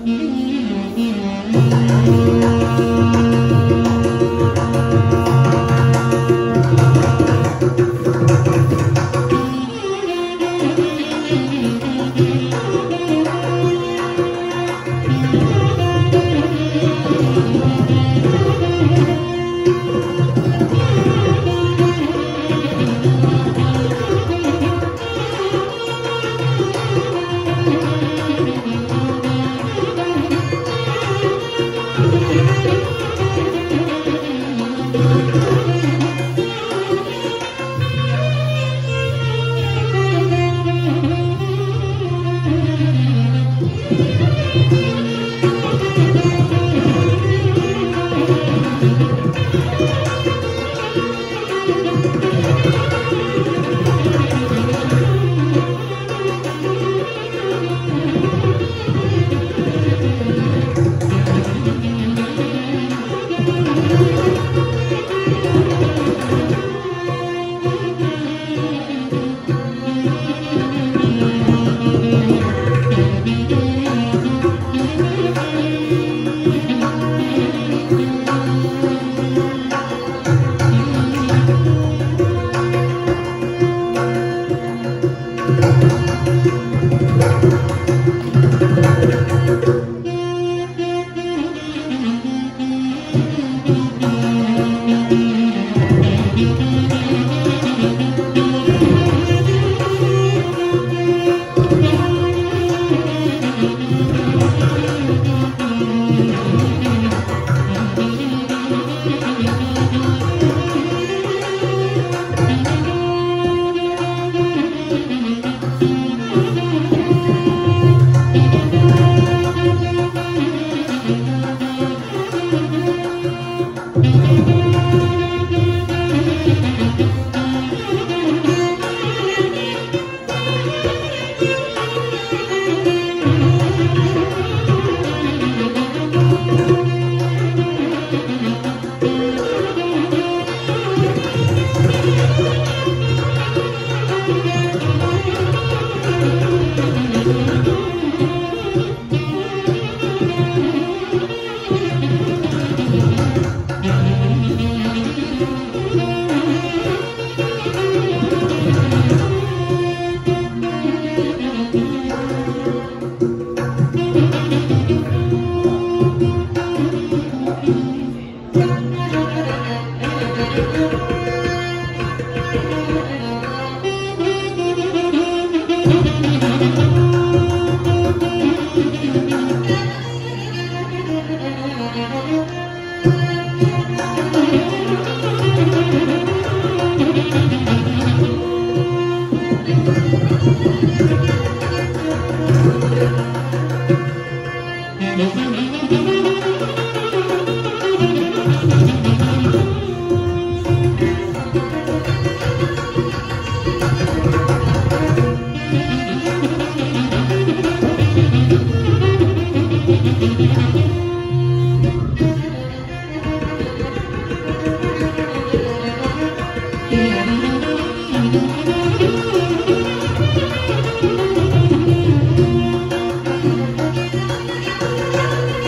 Thank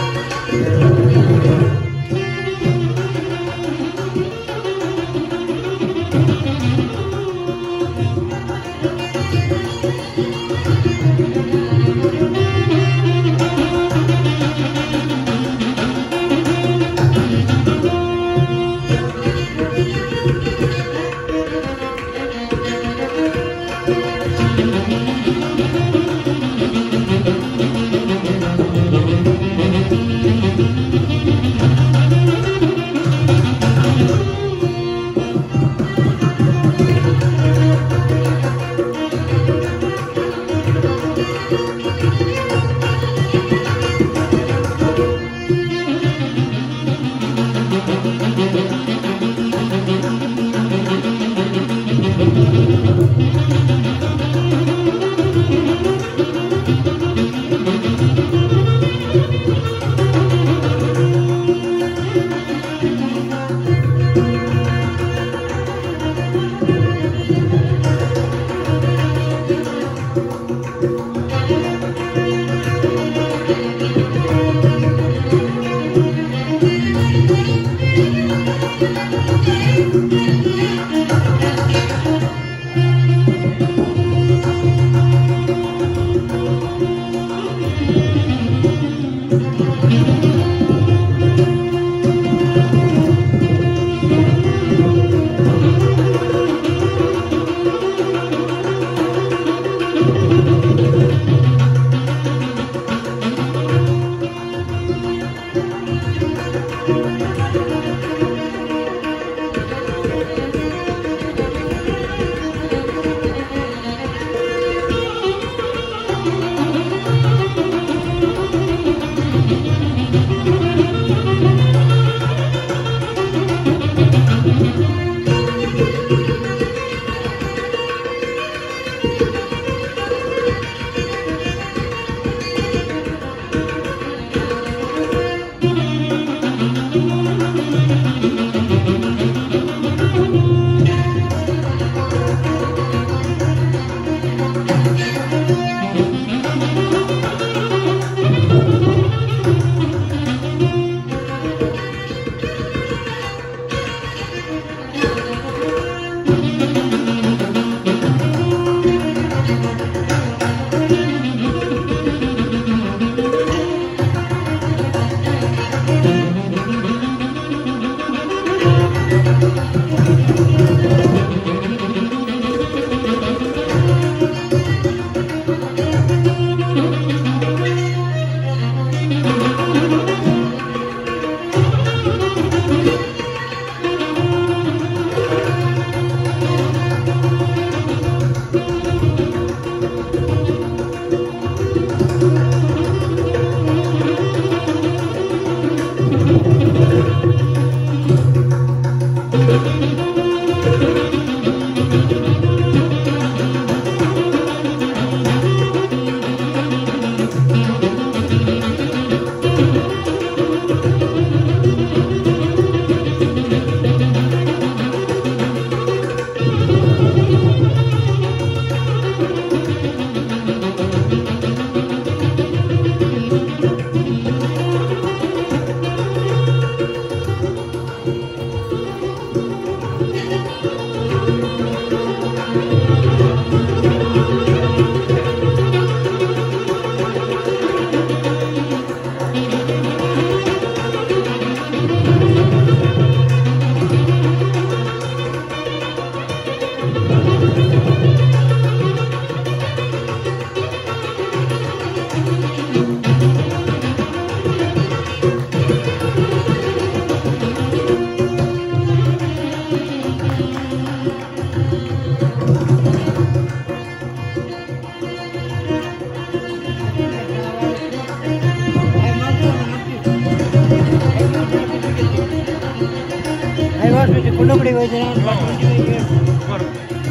Kunnakudi Vaidyanathan twenty five years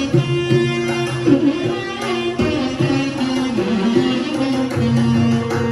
Thank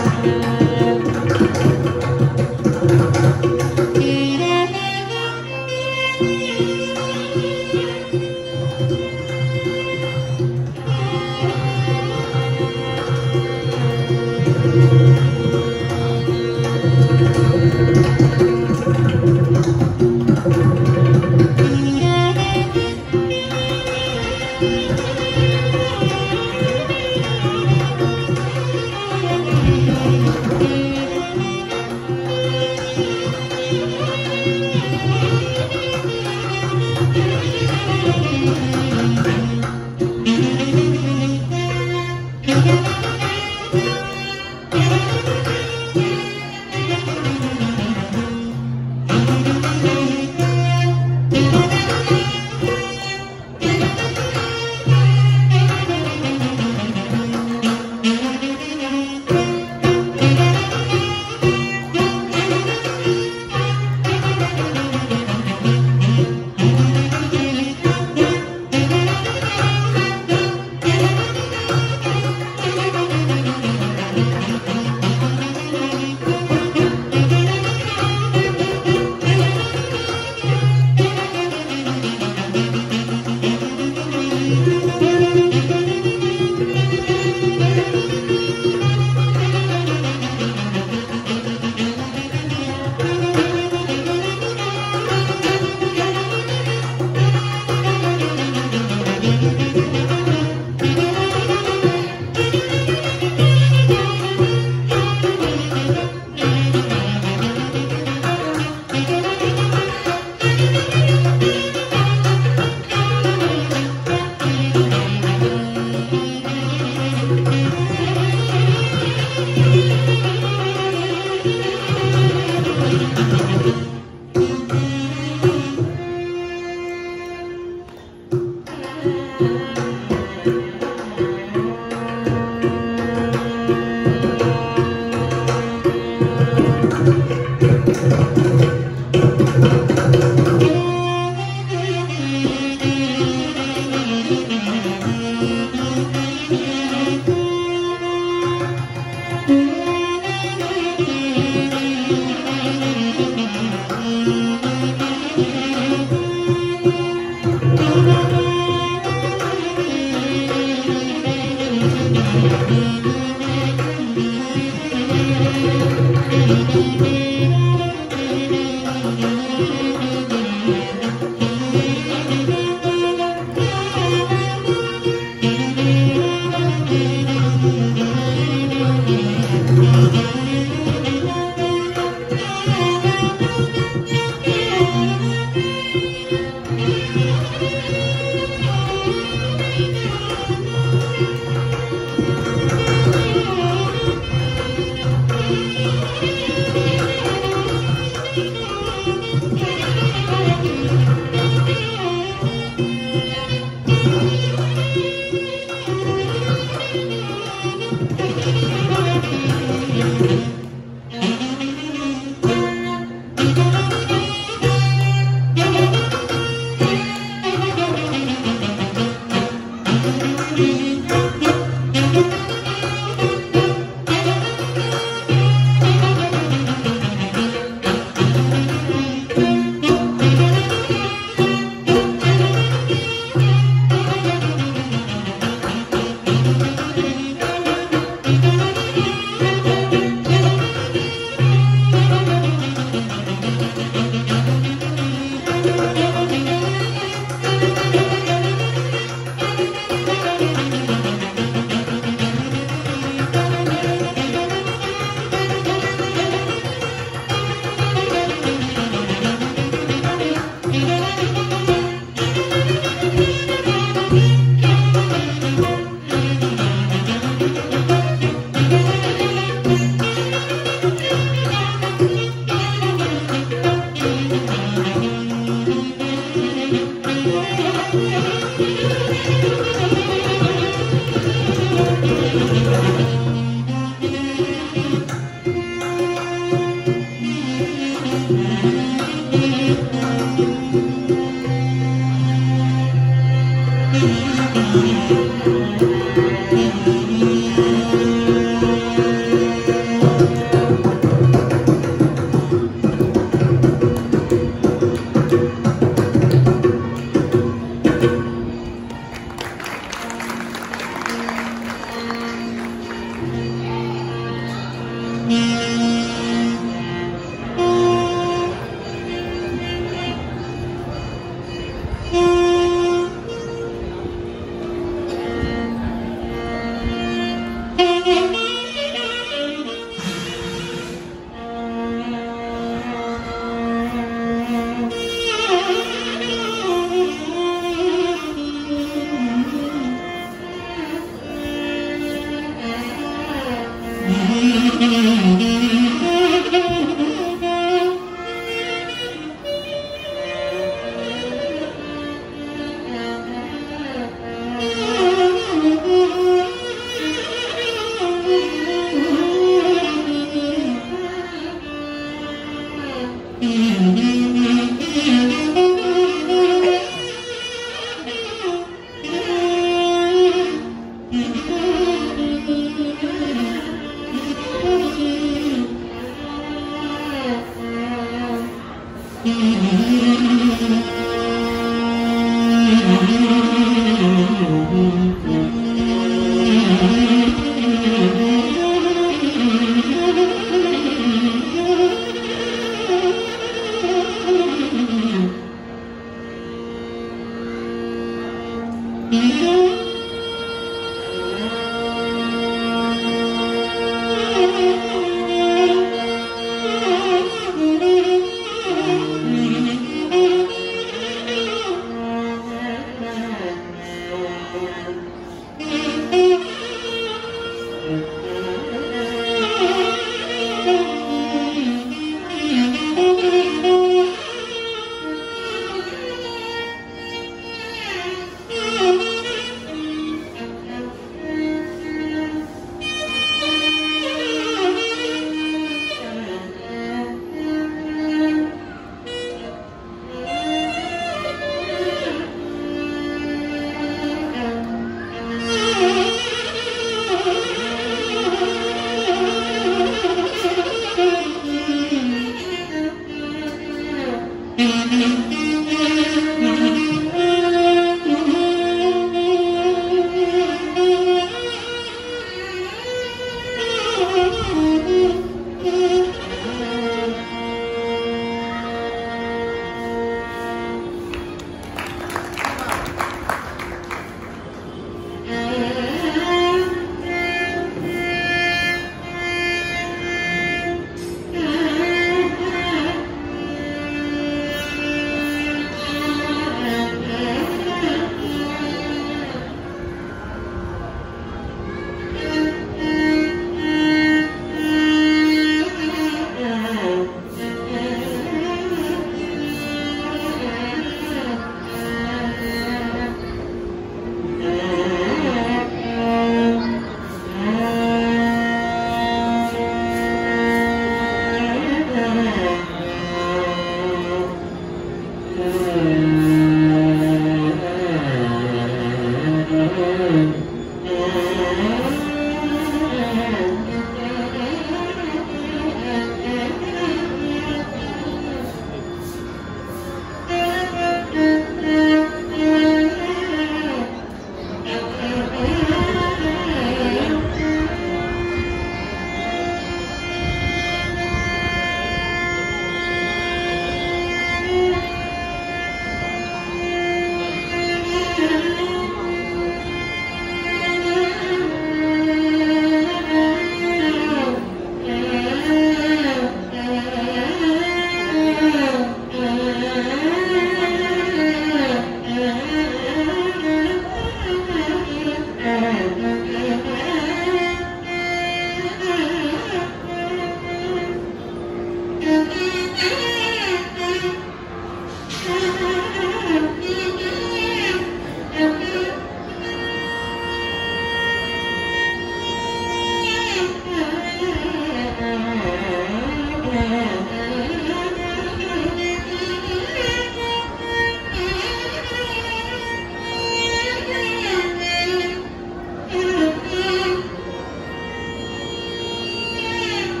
Thank you.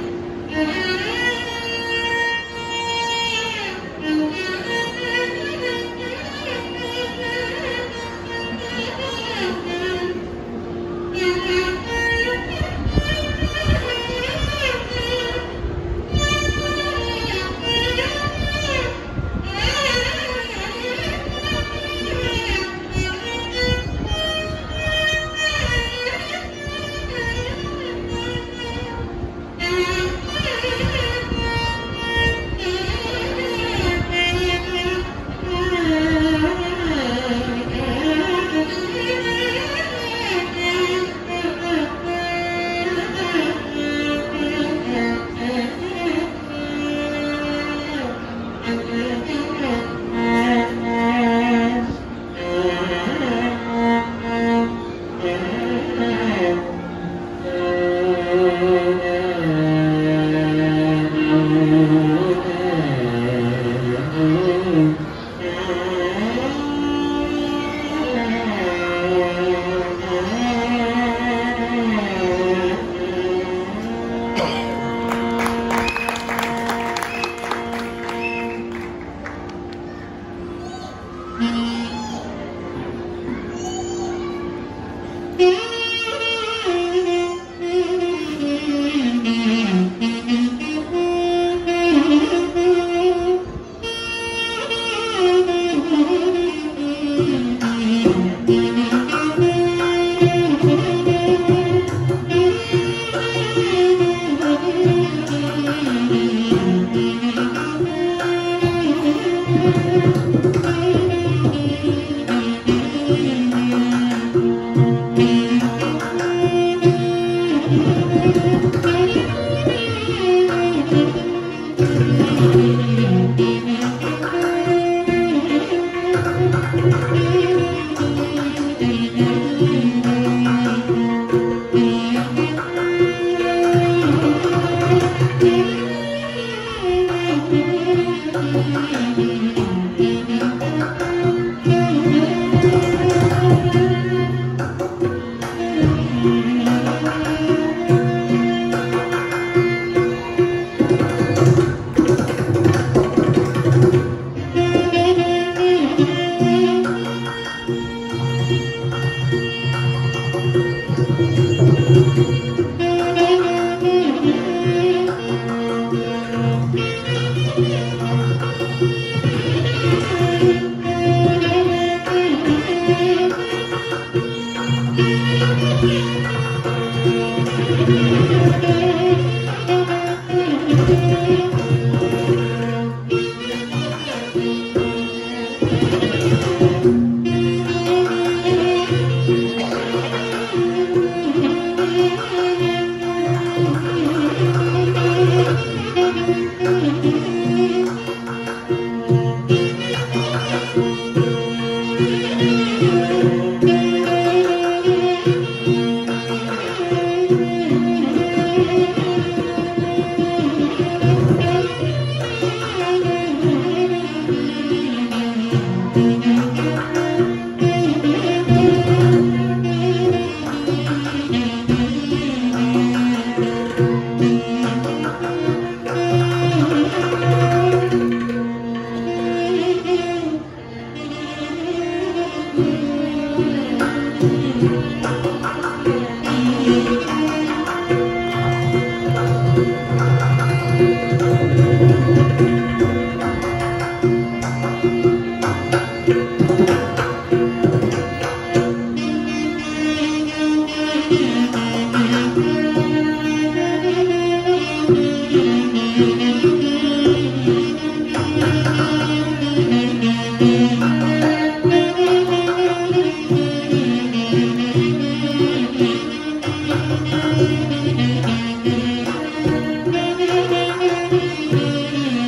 Thank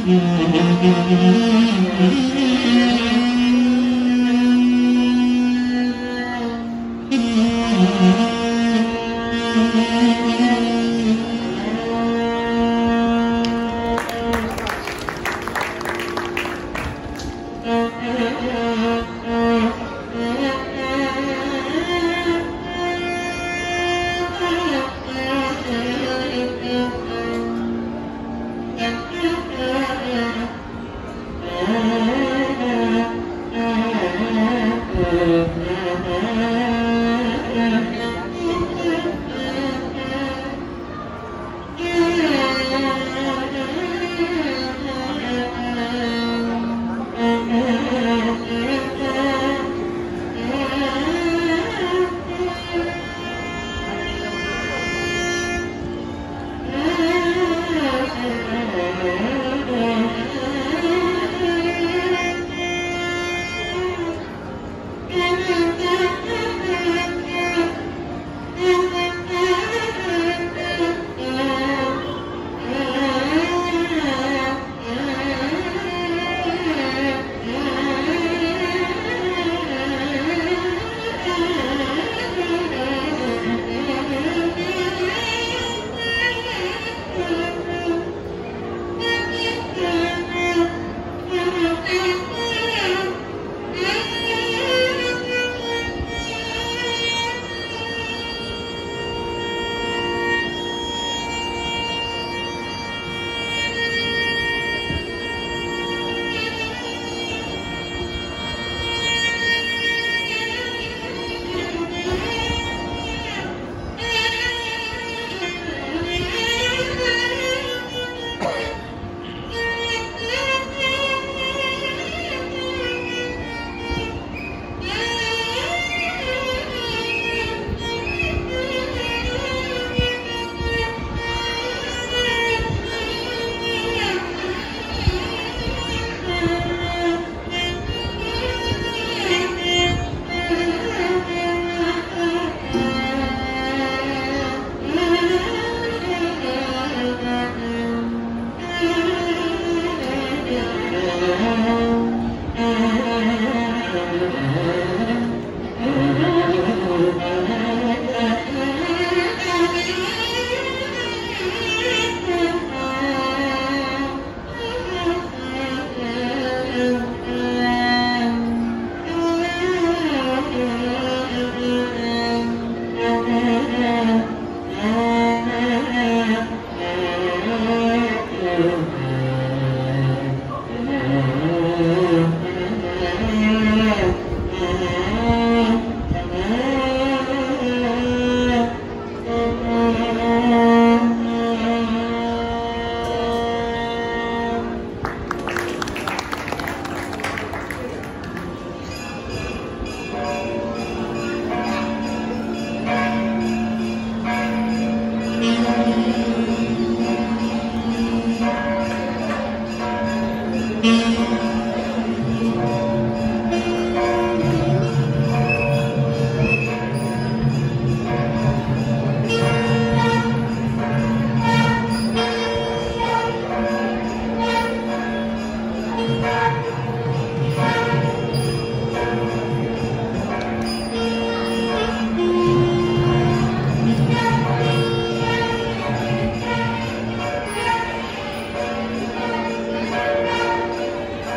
ஆ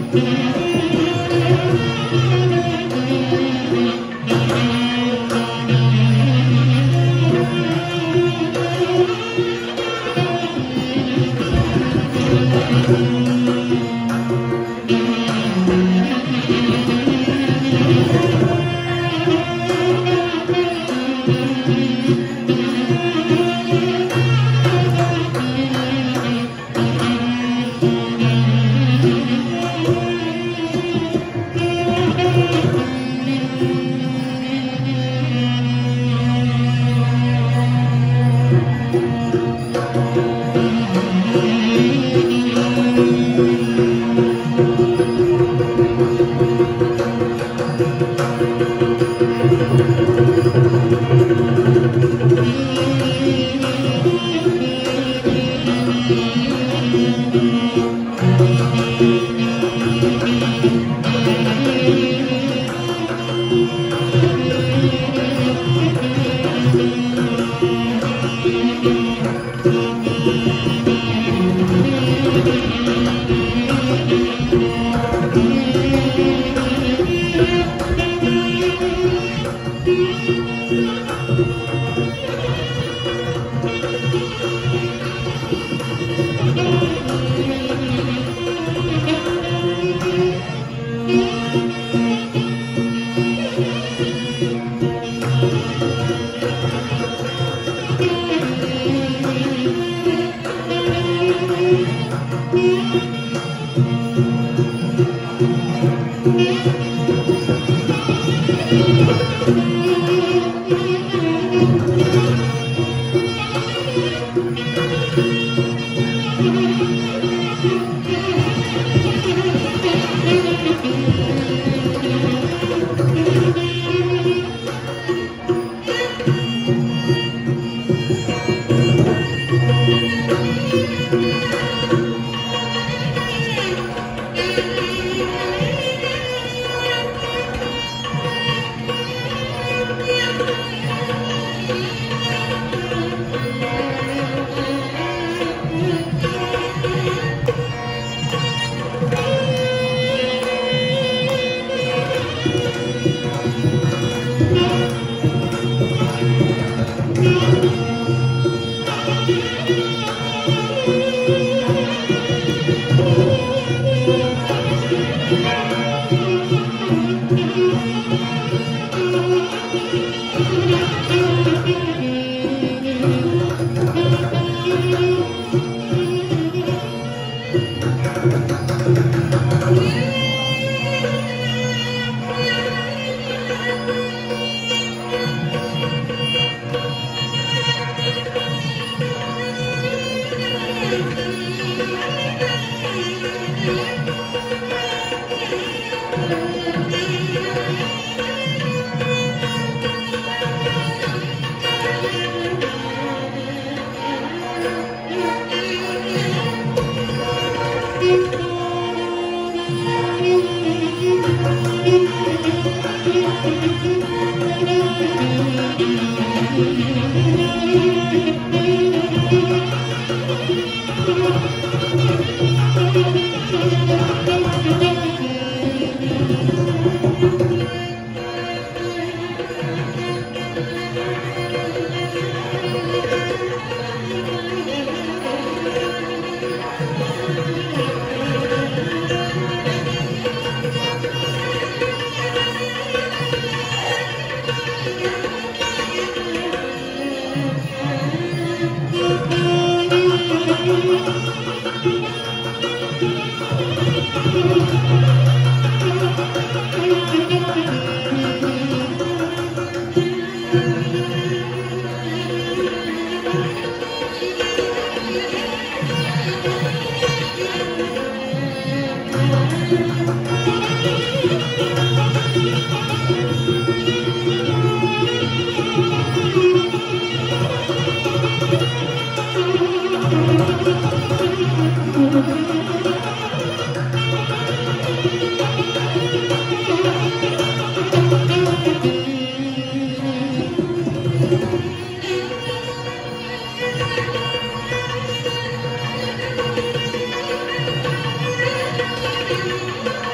Thank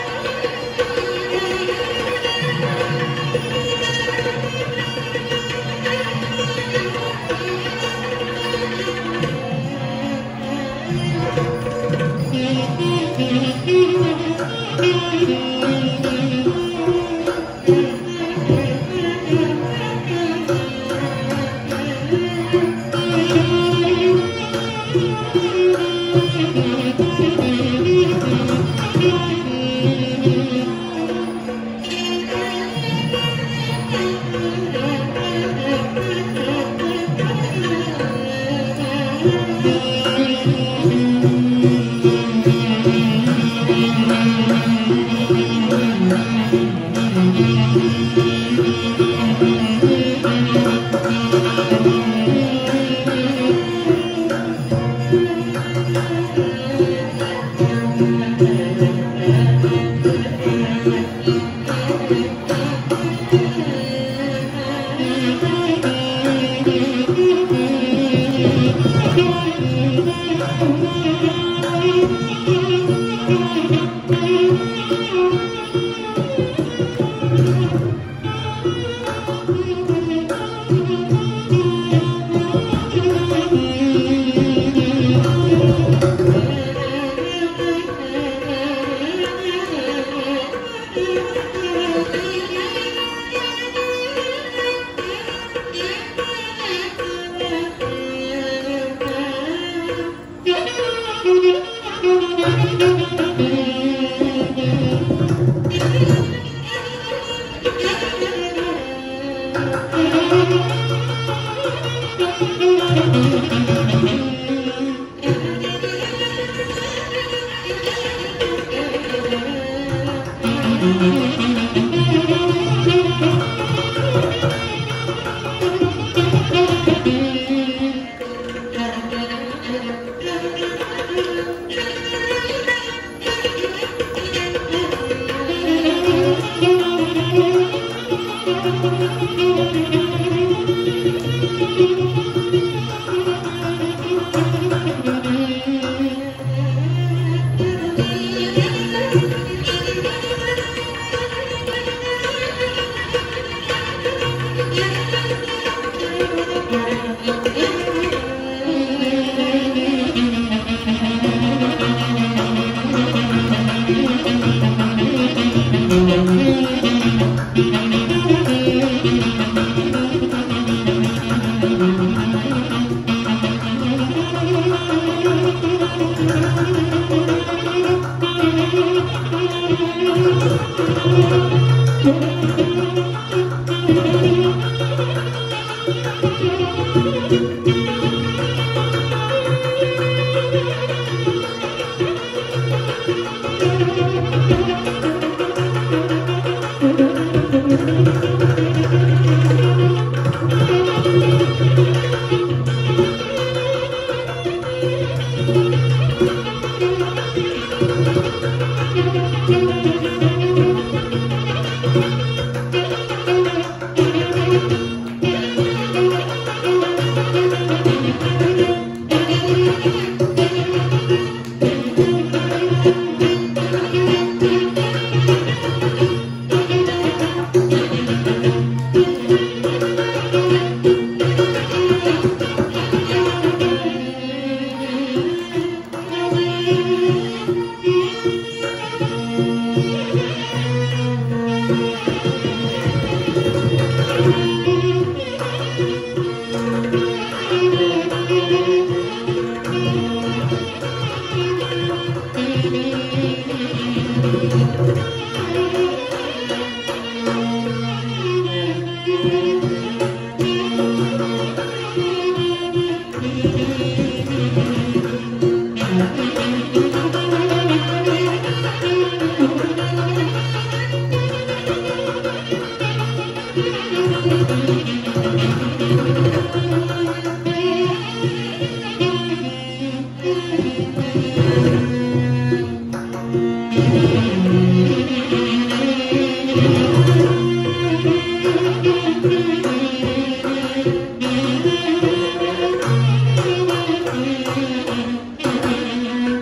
Thank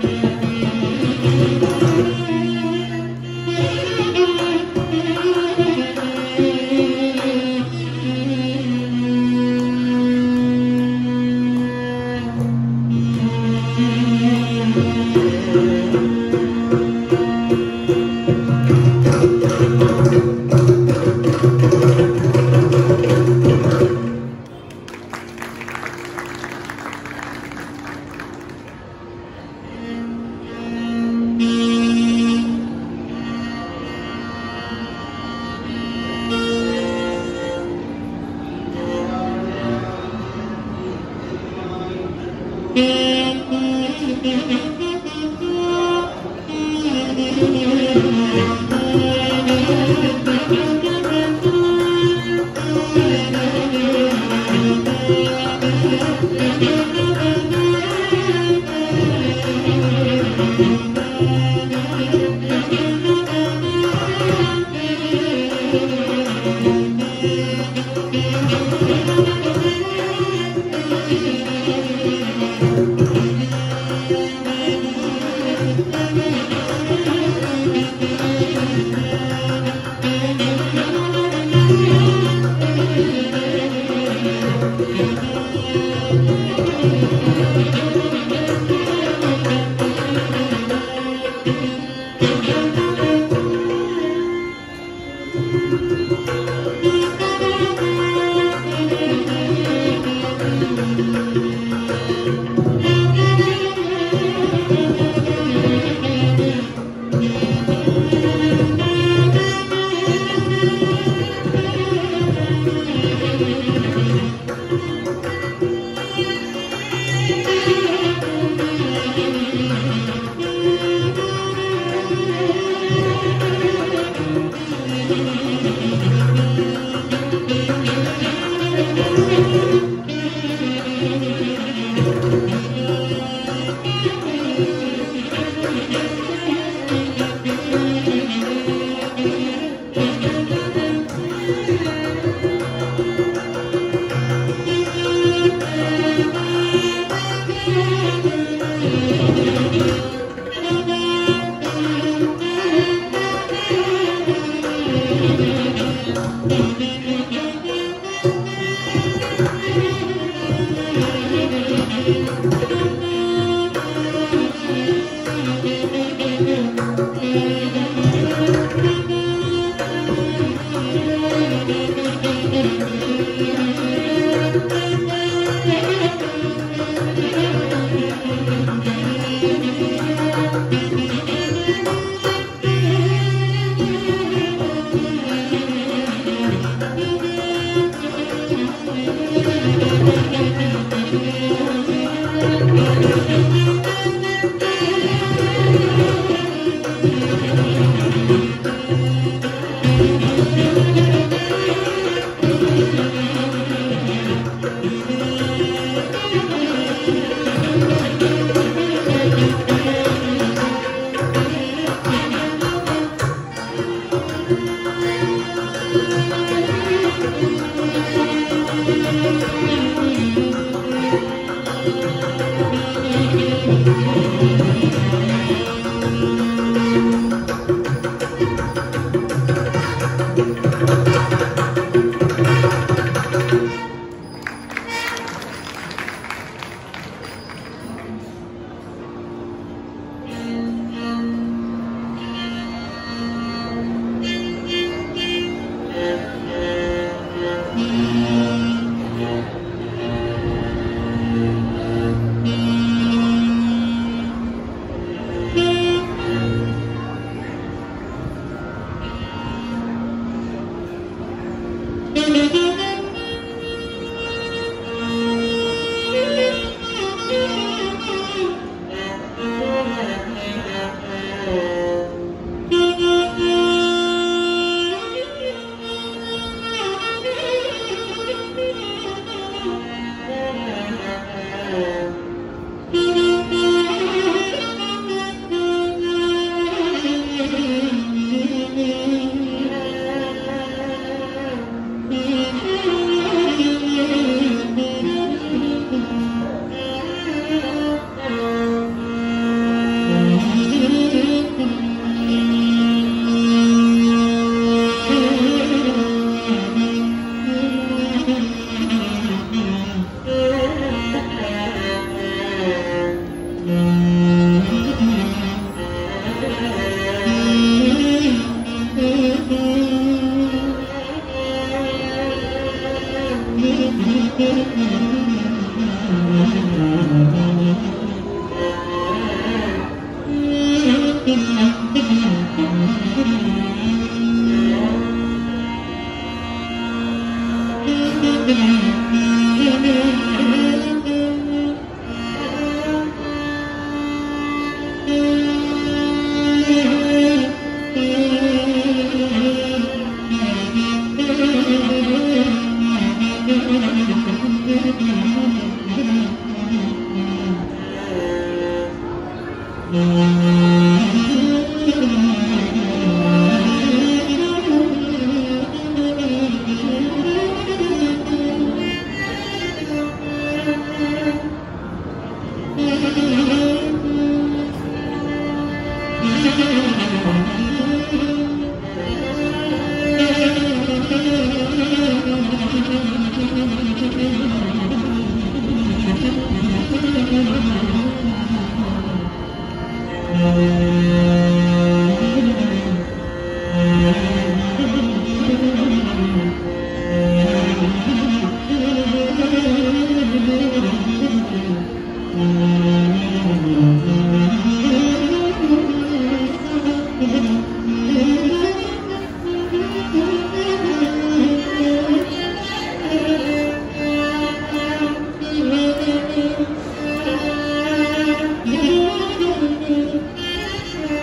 Thank you.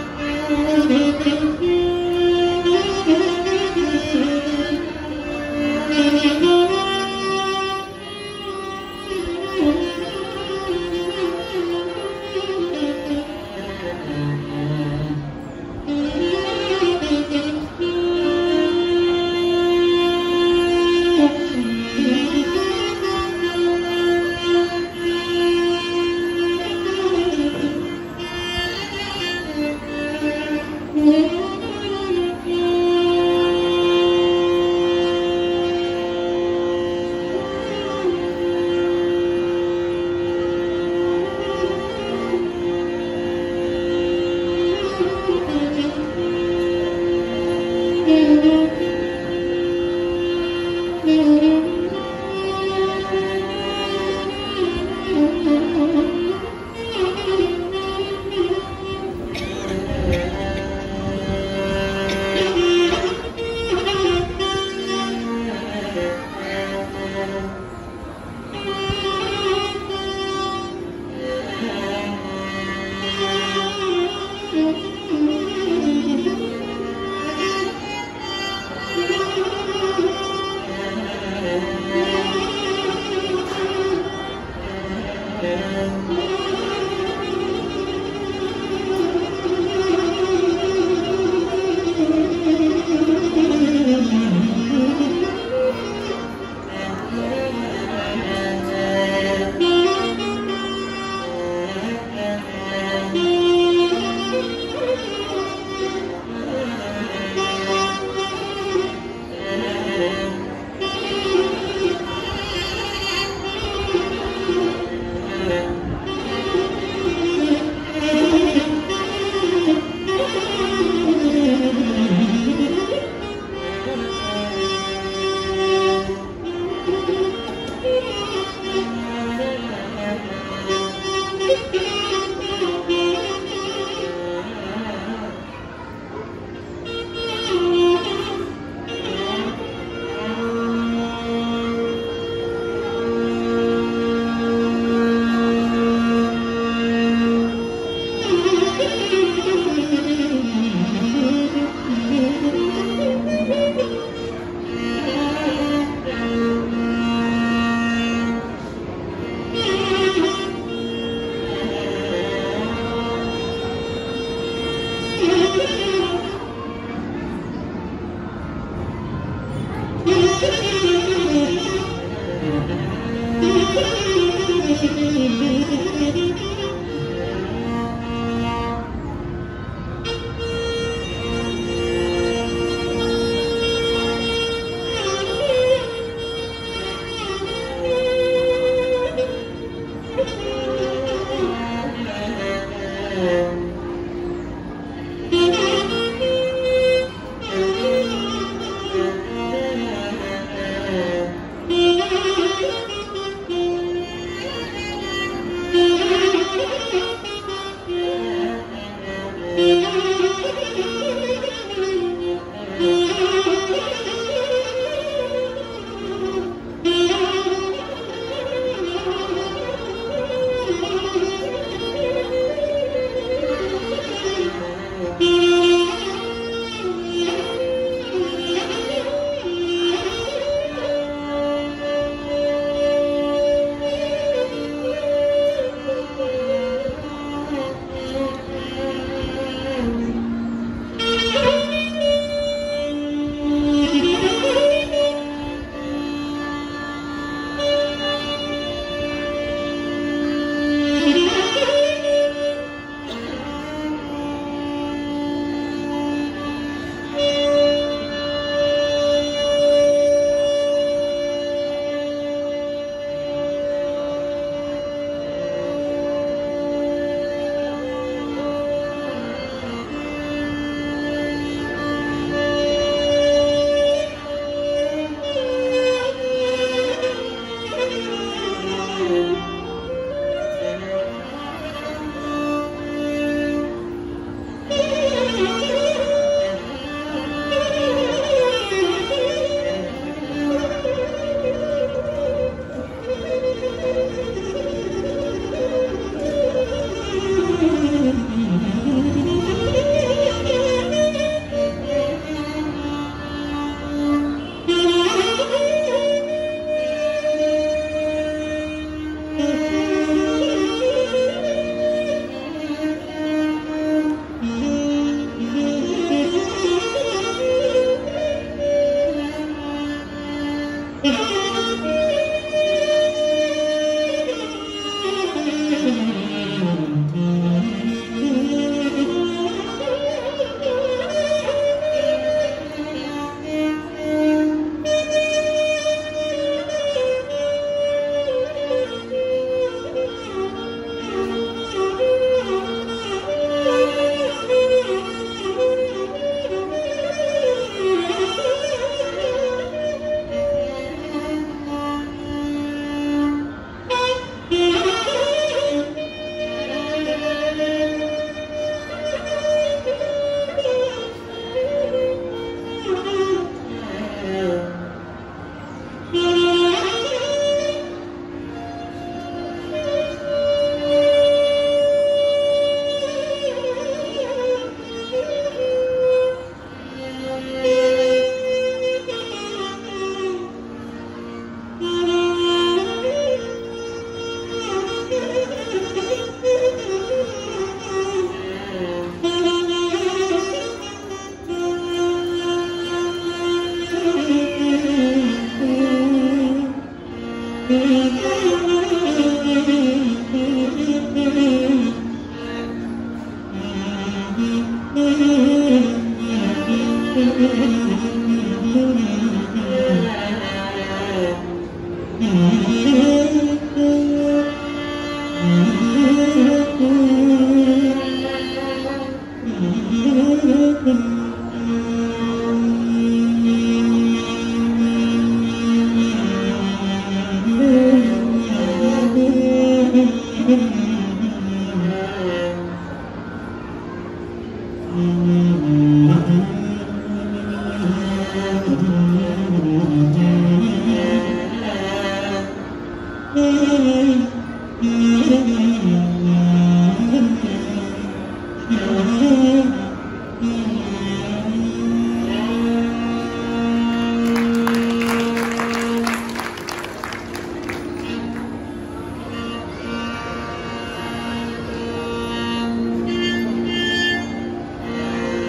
Thank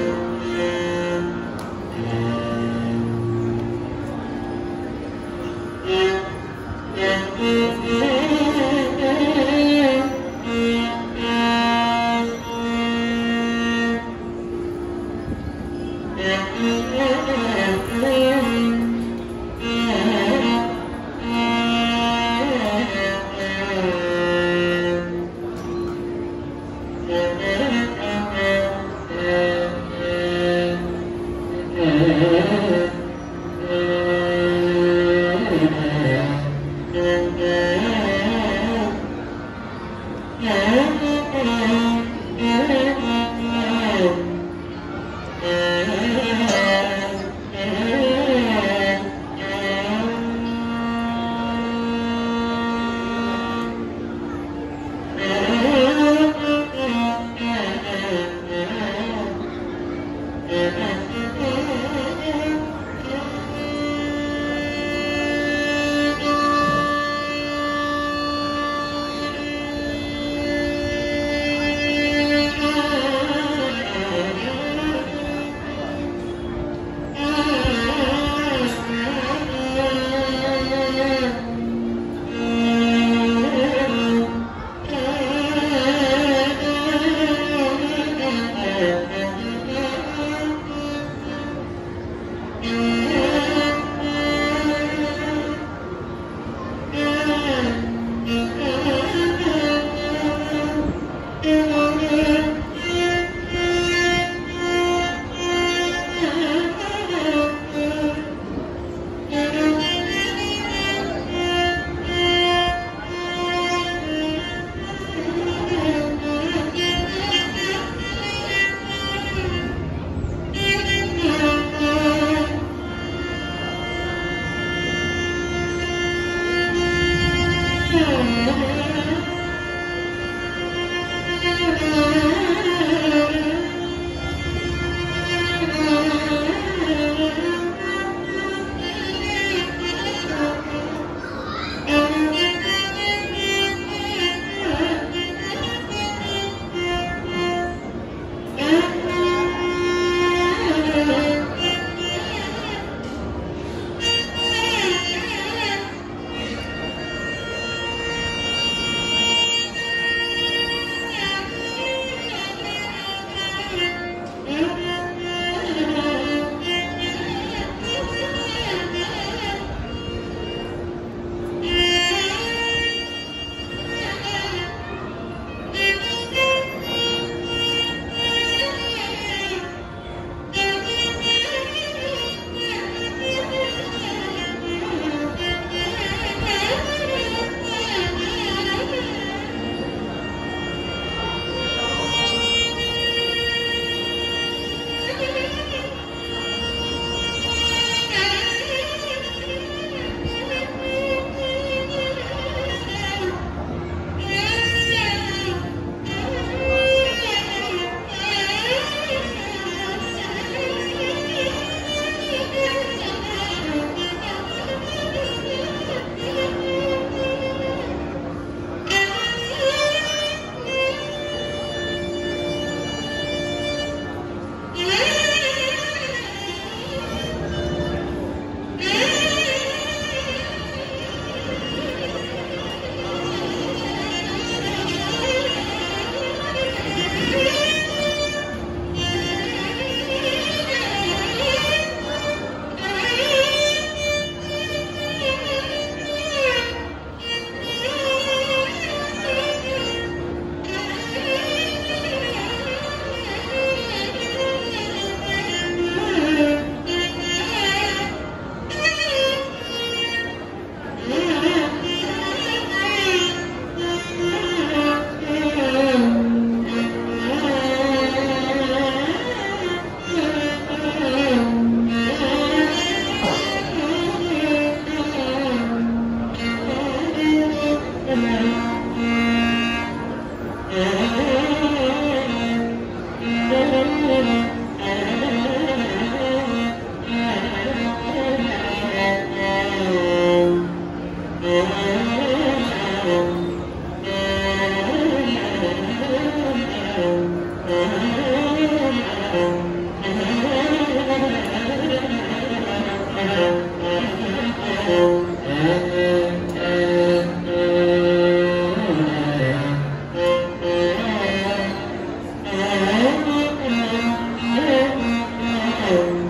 Thank you.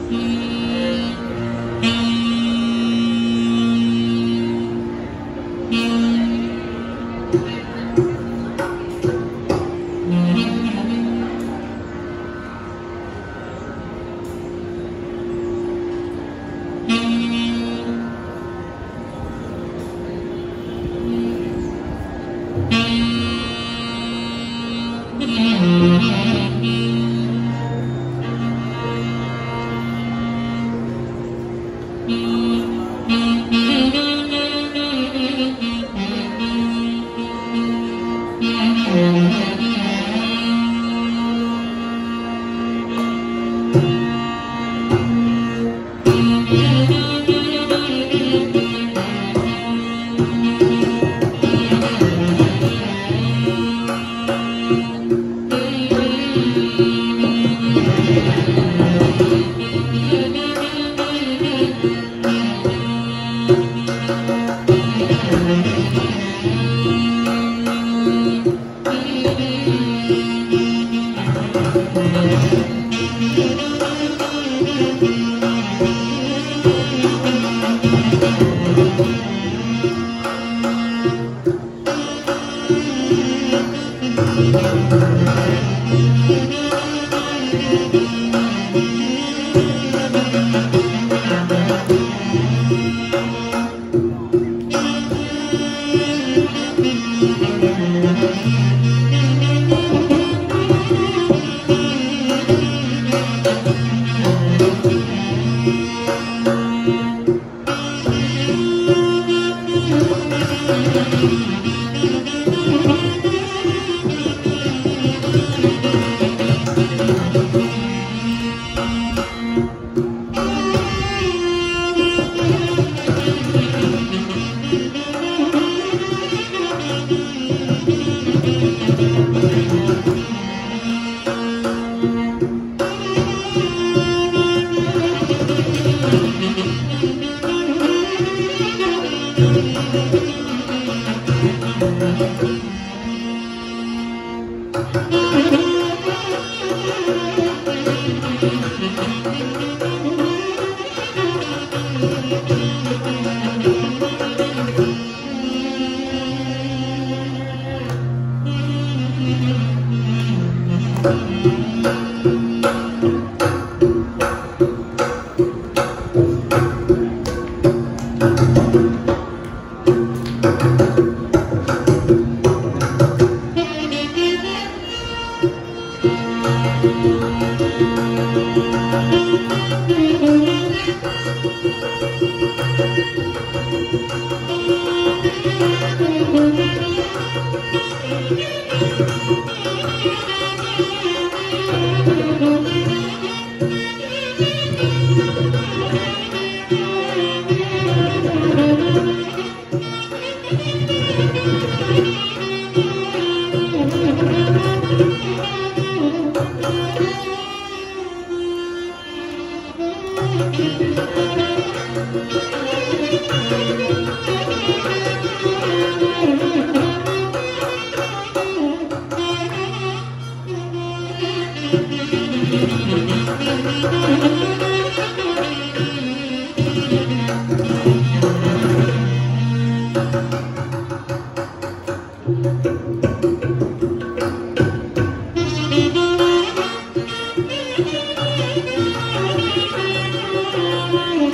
Thank you.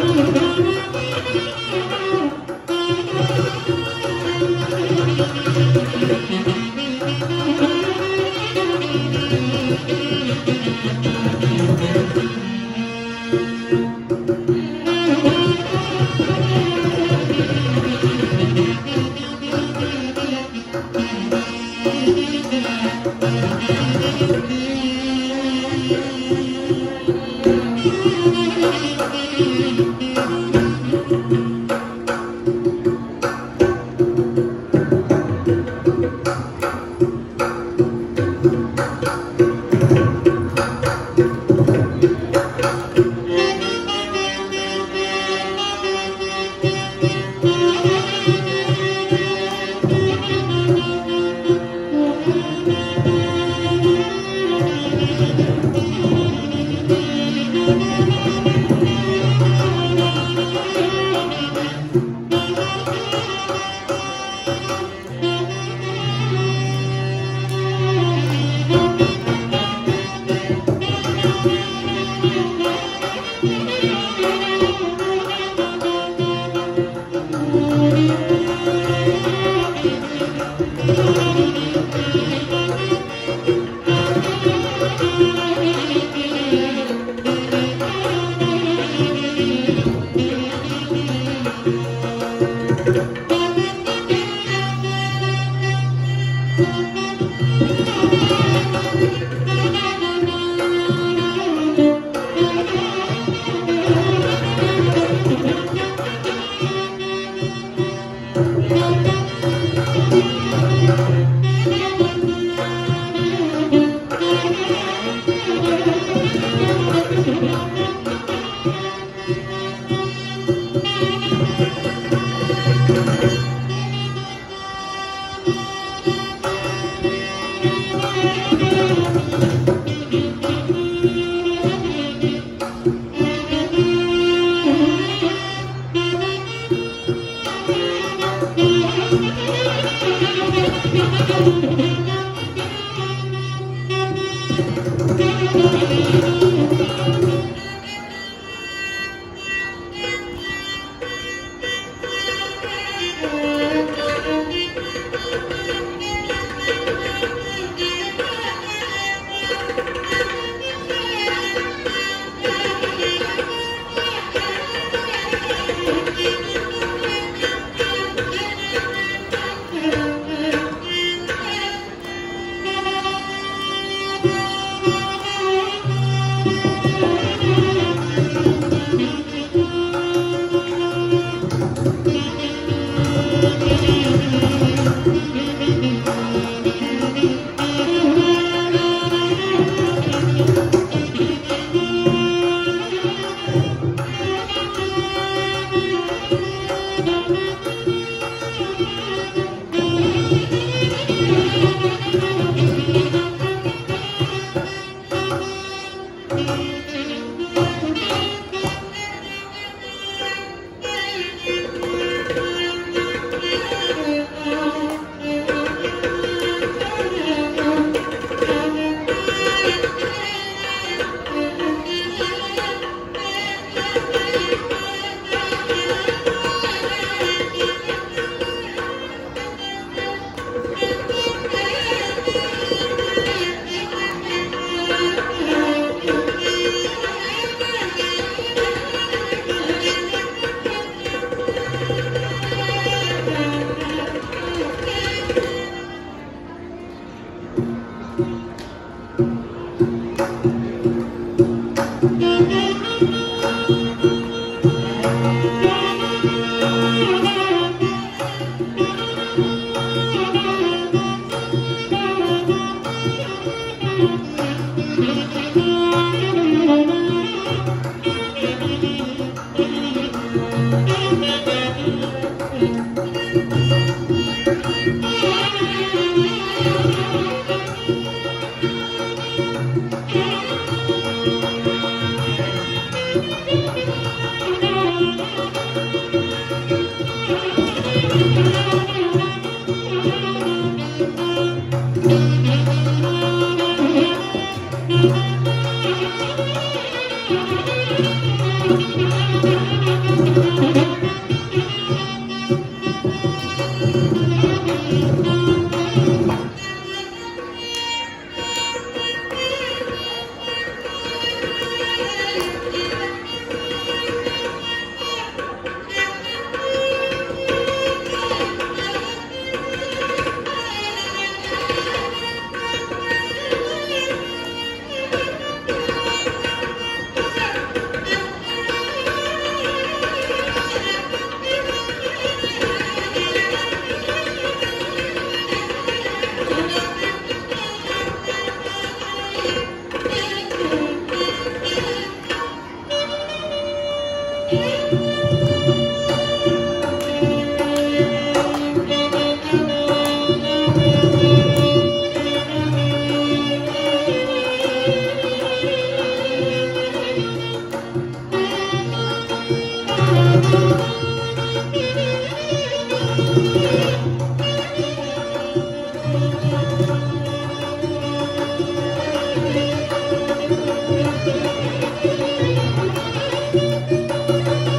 Thank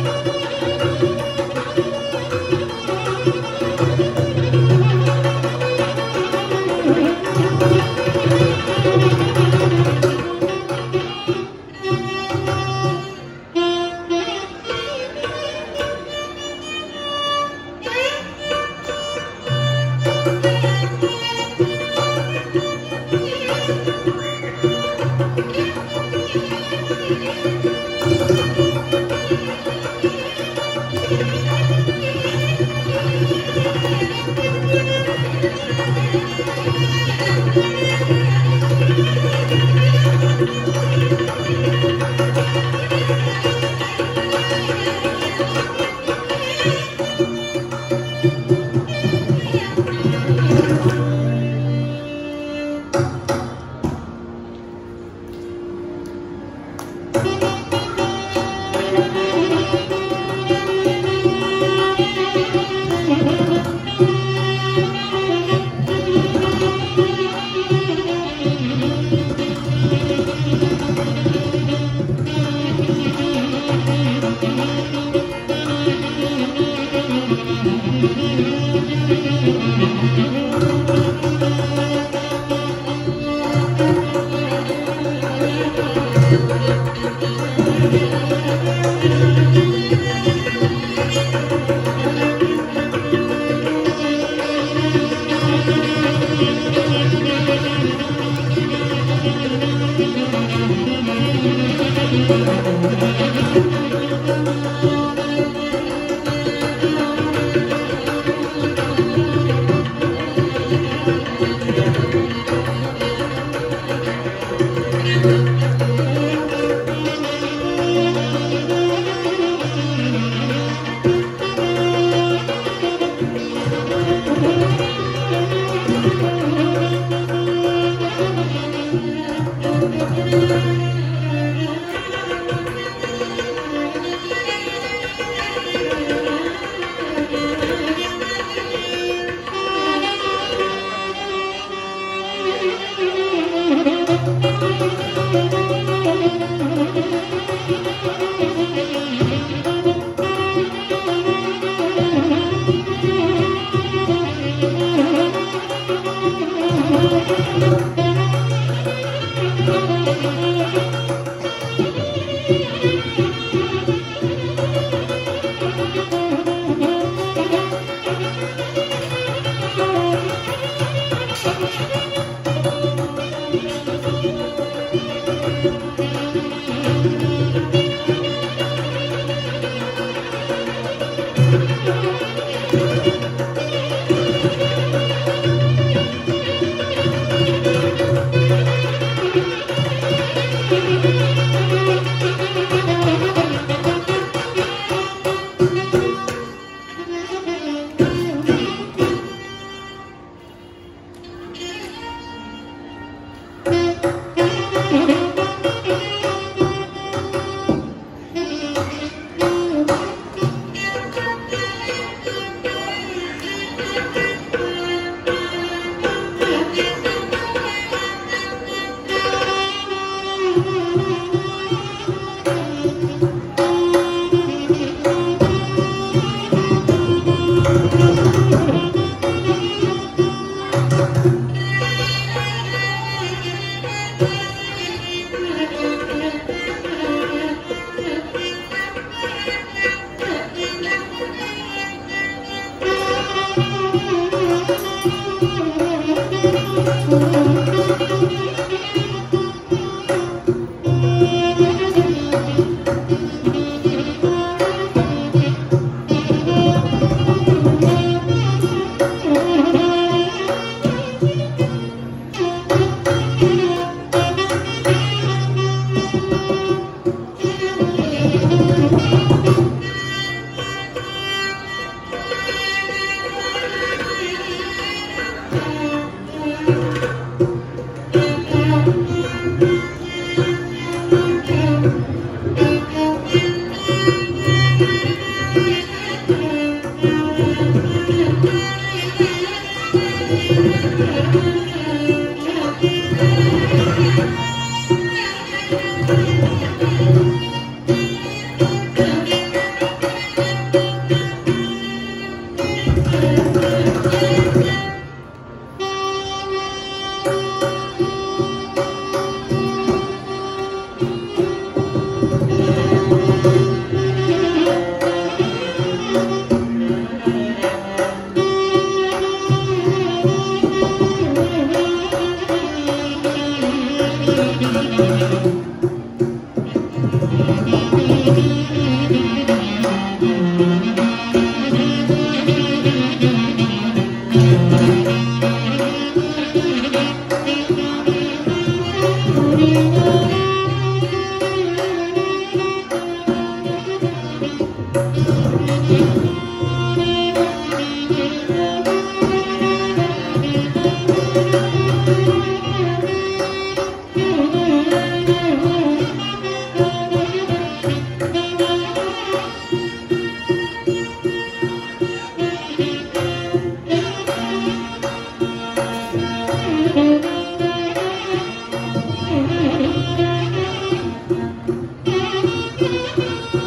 Thank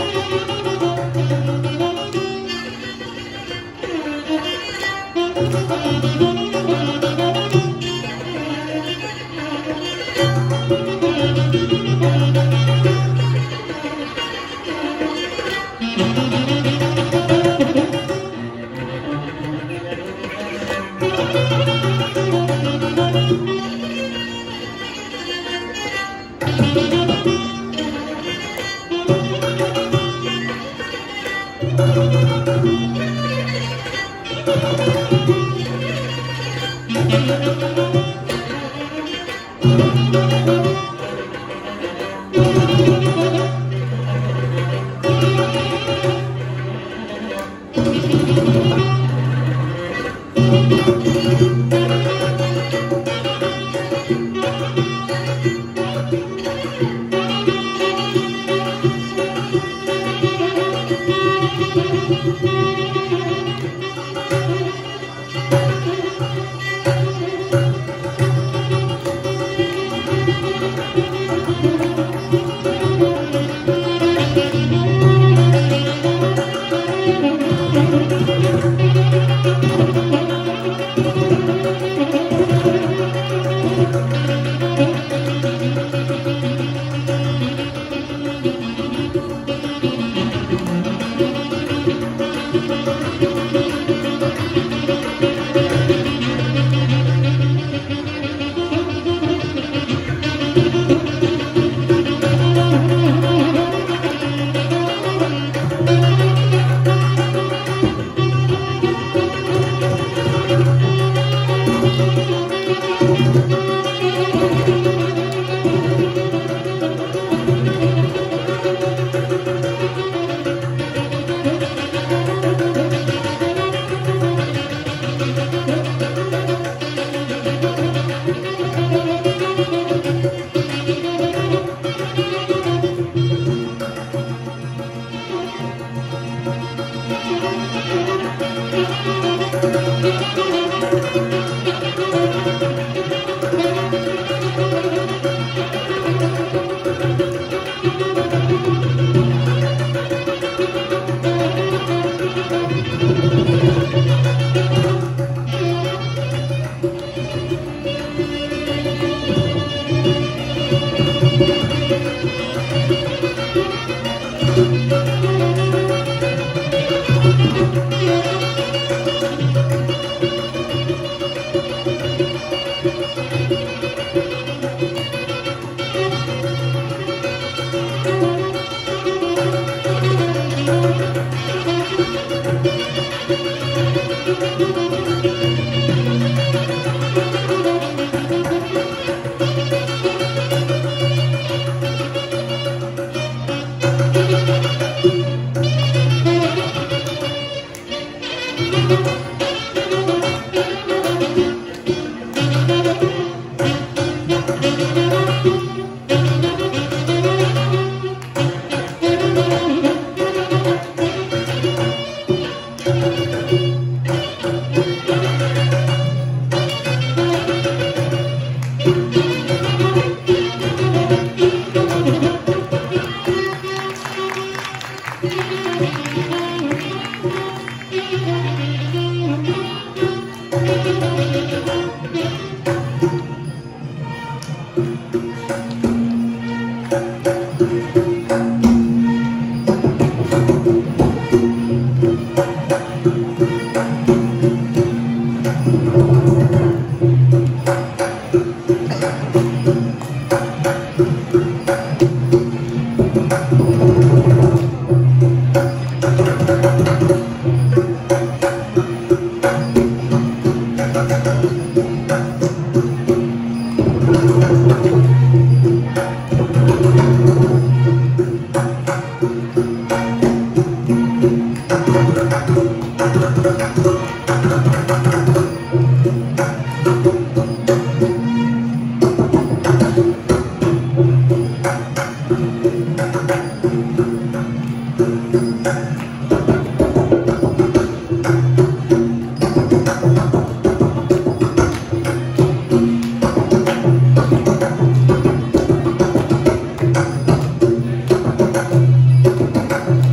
Thank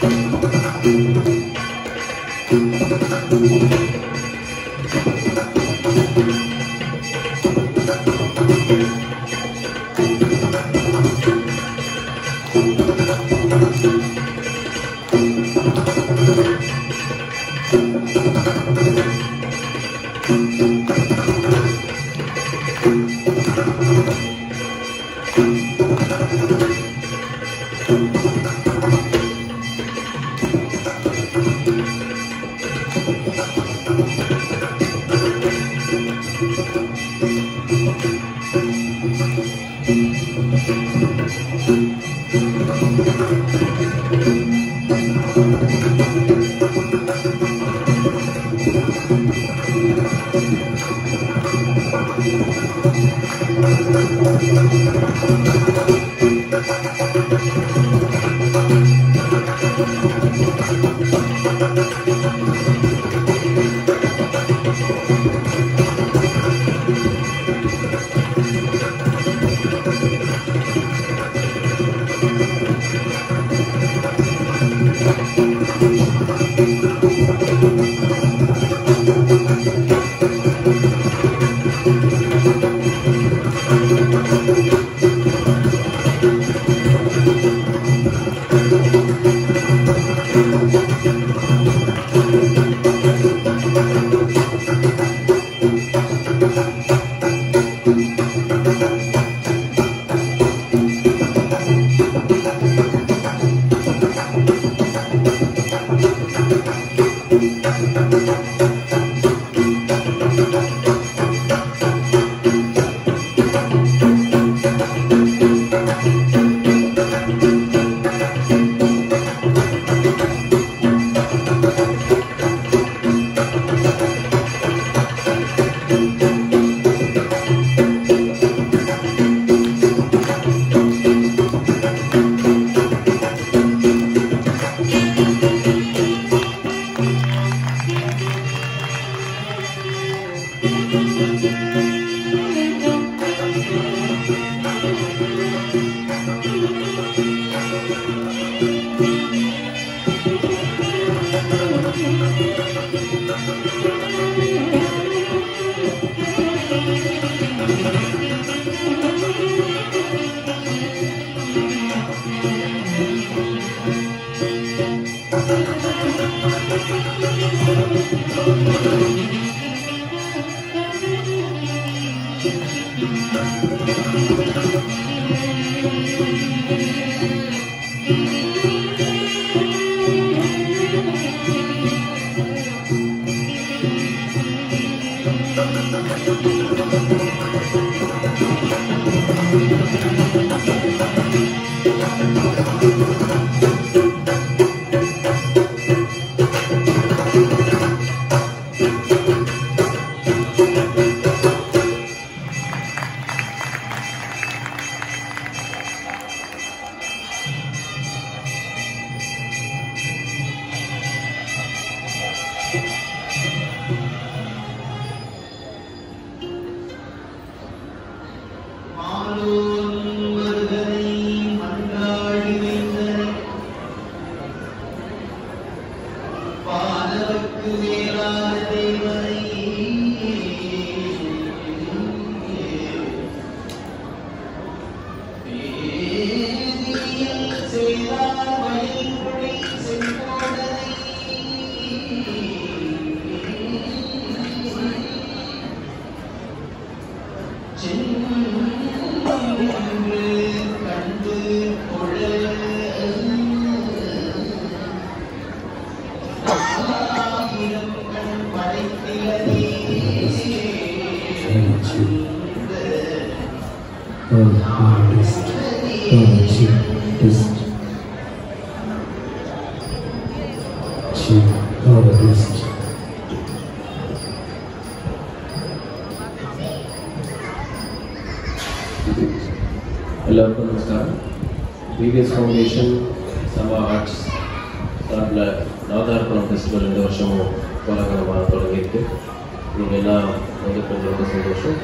എല്ലാവർക്കും നമസ്കാരം B V S foundation സമ arts സാറിൽ நாதார்புரம் festival இந்த வருஷமும் கோலாகலமாக தொடங்கியிருக்கு நீங்கள் எல்லாம் வந்து ரொம்ப சந்தோஷம்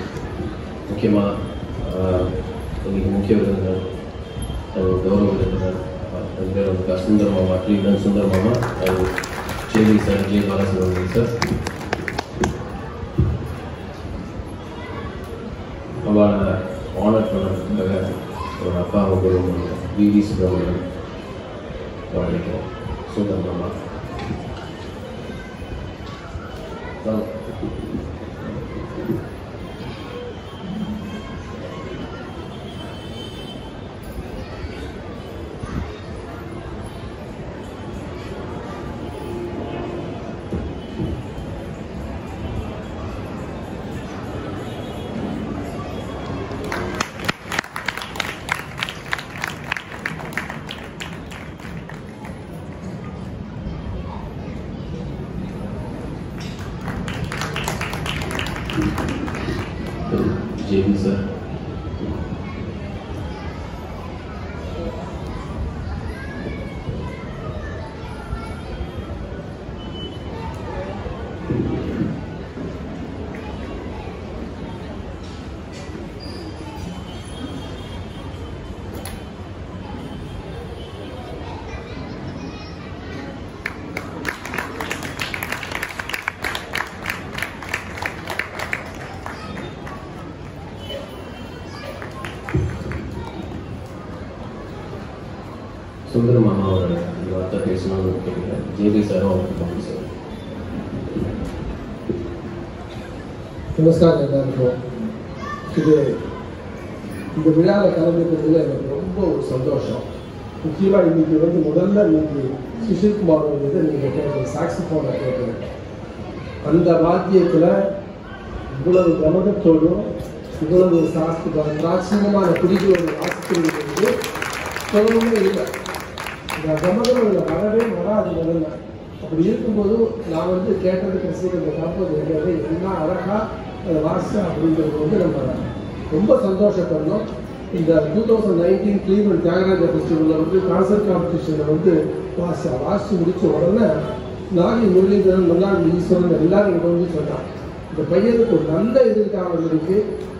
முக்கியமாக இன்னைக்கு முக்கிய விருந்தினர் கௌரவ விருந்தினர் ரெண்டு பேர் வந்து சுந்தர் மாமா க்ளீனர் சுந்தர் மாமா அண்ட் சேரி சார் ஜே பாலசுப்ரமணியம் சார் அவளை ஆனர் பண்ணுறதுக்காக ஒரு அப்பா ஒரு விவி சுப்பிரமணியம் வாழ்க்கை சுந்தர் மாமா வாங்க. ஜேபி சார் சுந்தர் மாமாவோட இந்த வார்த்தை பேசணும்னு கேட்குறேன் ஜேபி சாரும் அவருக்கு பண்ணி சார் நமஸ்காரம் எல்லாருக்கும் இது இந்த விழாவில் கலந்துக்கிறதுல எனக்கு ரொம்ப ஒரு சந்தோஷம் முக்கியமாக இன்னைக்கு வந்து முதல்ல இன்னைக்கு சுஷில்குமார் வந்து நீங்கள் கேட்குற சாக்ஸிஃபோனை கேட்குறேன் அந்த வாத்தியத்தில் இவ்வளவு கவனத்தோடும் இவ்வளவு சாஸ்தி பிராச்சீனமான குடிகளோட வாசிக்கிறது வந்து சொல்லணுமே இல்லை இந்த கமகம் இதில் வரவே வராது முதல்ல அப்படி இருக்கும்போது நான் வந்து கேட்டதுக்கு ரசிகர்கள் காப்பது என்னது என்ன அழகா அதை வாசிச்சா அப்படிங்கிறது வந்து நம்ம ரொம்ப சந்தோஷப்படணும் இந்த two thousand nineteen eleven Thyagaraja ஃபெஸ்டிவலில் வந்து கான்சர்ட் காம்படிஷனில் வந்து வாசிச்சா வாசித்து முடிச்ச உடனே நாகி முரளிதரன் மல்லாடி ஈஸ்வரன் எல்லாரும் இங்கே வந்து சொன்னான் இந்த பையனுக்கு ஒரு நல்ல எதிர்காலம் இருக்கு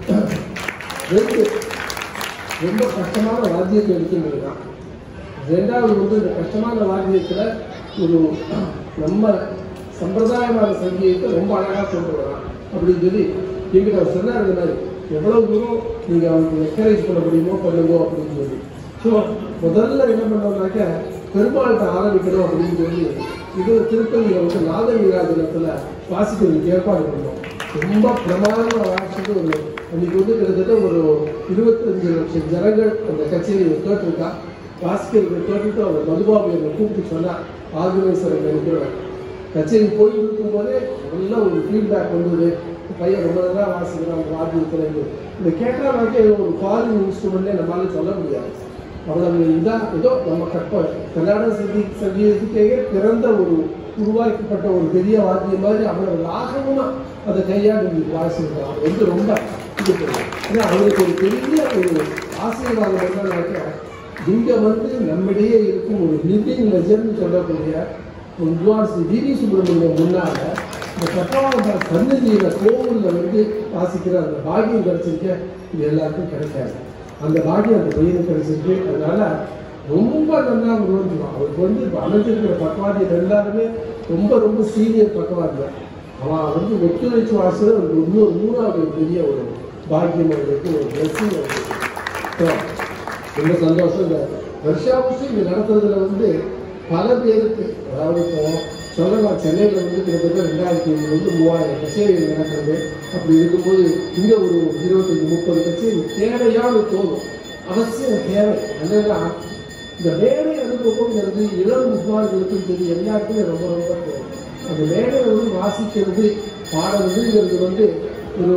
ரெண்டு ரொம்ப கஷ்டமான வாத்தியத்தை இருக்குன்னு ரெண்டாவது வந்து இந்த கஷ்டமான வாத்தியத்தில் ஒரு நம்ம சம்பிரதாயமான சங்கீதத்தை ரொம்ப அழகாக கொண்டு வரான் அப்படின்னு சொல்லி எங்கிட்ட அவர் சொன்னார் இந்த மாதிரி எவ்வளவு தூரம் நீங்கள் அவனுக்கு என்கரேஜ் பண்ண முடியுமோ பண்ணுங்க அப்படின்னு சொல்லி ஸோ முதல்ல என்ன பண்ணோம்னாக்க பெருமாள்கிட்ட ஆரம்பிக்கணும் அப்படின்னு சொல்லி இது திருப்பதியில் வந்து நாதநீராஜனத்தில் வாசிக்கிறதுக்கு ஏற்பாடு பண்ணோம் ரொம்ப பிரமாதமாக வாசிச்சது ஒரு அன்னைக்கு வந்து கிட்டத்தட்ட ஒரு இருபத்தஞ்சு லட்சம் ஜனங்கள் அந்த கச்சேரியை கேட்டிருக்கா வாசிக்கிறது கேட்டுட்டு அவர் மதுபாபு என்னை கூப்பிட்டு சொன்னார் ஆர்கனைசர் நினைக்கிறேன் கச்சேரி போய் இருக்கும்போதே நல்ல ஒரு ஃபீட்பேக் வந்தது இந்த பையன் ரொம்ப நல்லா வாசிக்கிறான் வாத்தியத்தில் இருந்து இந்த கேட்டாலாக்கே ஒரு ஃபாரின் இன்ஸ்ட்ருமெண்ட்லேயே நம்மளால சொல்ல முடியாது அவ்வளவு இதான் ஏதோ நம்ம கற்ப கல்யாண சங்கீ சங்கீதத்துக்கே பிறந்த ஒரு உருவாக்கப்பட்ட ஒரு பெரிய வாத்தியம் மாதிரி அவ்வளவு லாகமா அதை கையாண்டு இன்னைக்கு வாசிக்கிறான் அது வந்து ரொம்ப இது பண்ணும். ஏன்னா அவருக்கு ஒரு பெரிய ஒரு ஆசீர்வாதம் என்னன்னாக்க இங்க வந்து நம்மிடையே இருக்கும் ஒரு லிவிங் லெஜண்ட் சொல்லக்கூடிய வித்வான் ஸ்ரீ விவி சுப்பிரமணியம் முன்னால இந்த கட்டவாத சன்னதியில கோவில்ல வந்து வாசிக்கிற அந்த பாக்கியம் கிடைச்சிருக்க இது எல்லாருக்கும் கிடைக்காது அந்த பாக்கியம் அந்த பையனுக்கு கிடைச்சிருக்கு அதனால ரொம்ப நல்லா உருவாக்குவான் அவருக்கு வந்து இப்ப அமைஞ்சிருக்கிற பக்கவாதியர் எல்லாருமே ரொம்ப ரொம்ப சீனியர் பக்கவாதியர் அவன் வந்து ஒத்துழைச்சு வாசல் ஒரு இன்னொரு மூணாவது ஒரு பெரிய ஒரு பாக்கியம் அவருக்கு ஒரு blessing அவருக்கு So, ரொம்ப சந்தோஷம் இந்த வருஷா வருஷம் இங்கே நடத்துறதுல வந்து பல பேருக்கு அதாவது இப்போ சொல்லலாம் சென்னையில் வந்து கிட்டத்தட்ட ரெண்டாயிரத்தி ஐநூறு மூவாயிரம் கச்சேரிகள் நடக்கிறது அப்படி இருக்கும்போது இங்கே ஒரு இருபத்தஞ்சி முப்பது கச்சேரி தேவையான தோணும் அவசியம் தேவை என்னன்னா இந்த மேடை அனுபவங்கிறது இளம் வித்வான்களுக்கும் சரி எல்லாருக்குமே ரொம்ப ரொம்ப தேவை அந்த மேடை வந்து வாசிக்கிறது பாடுறதுங்கிறது வந்து ஒரு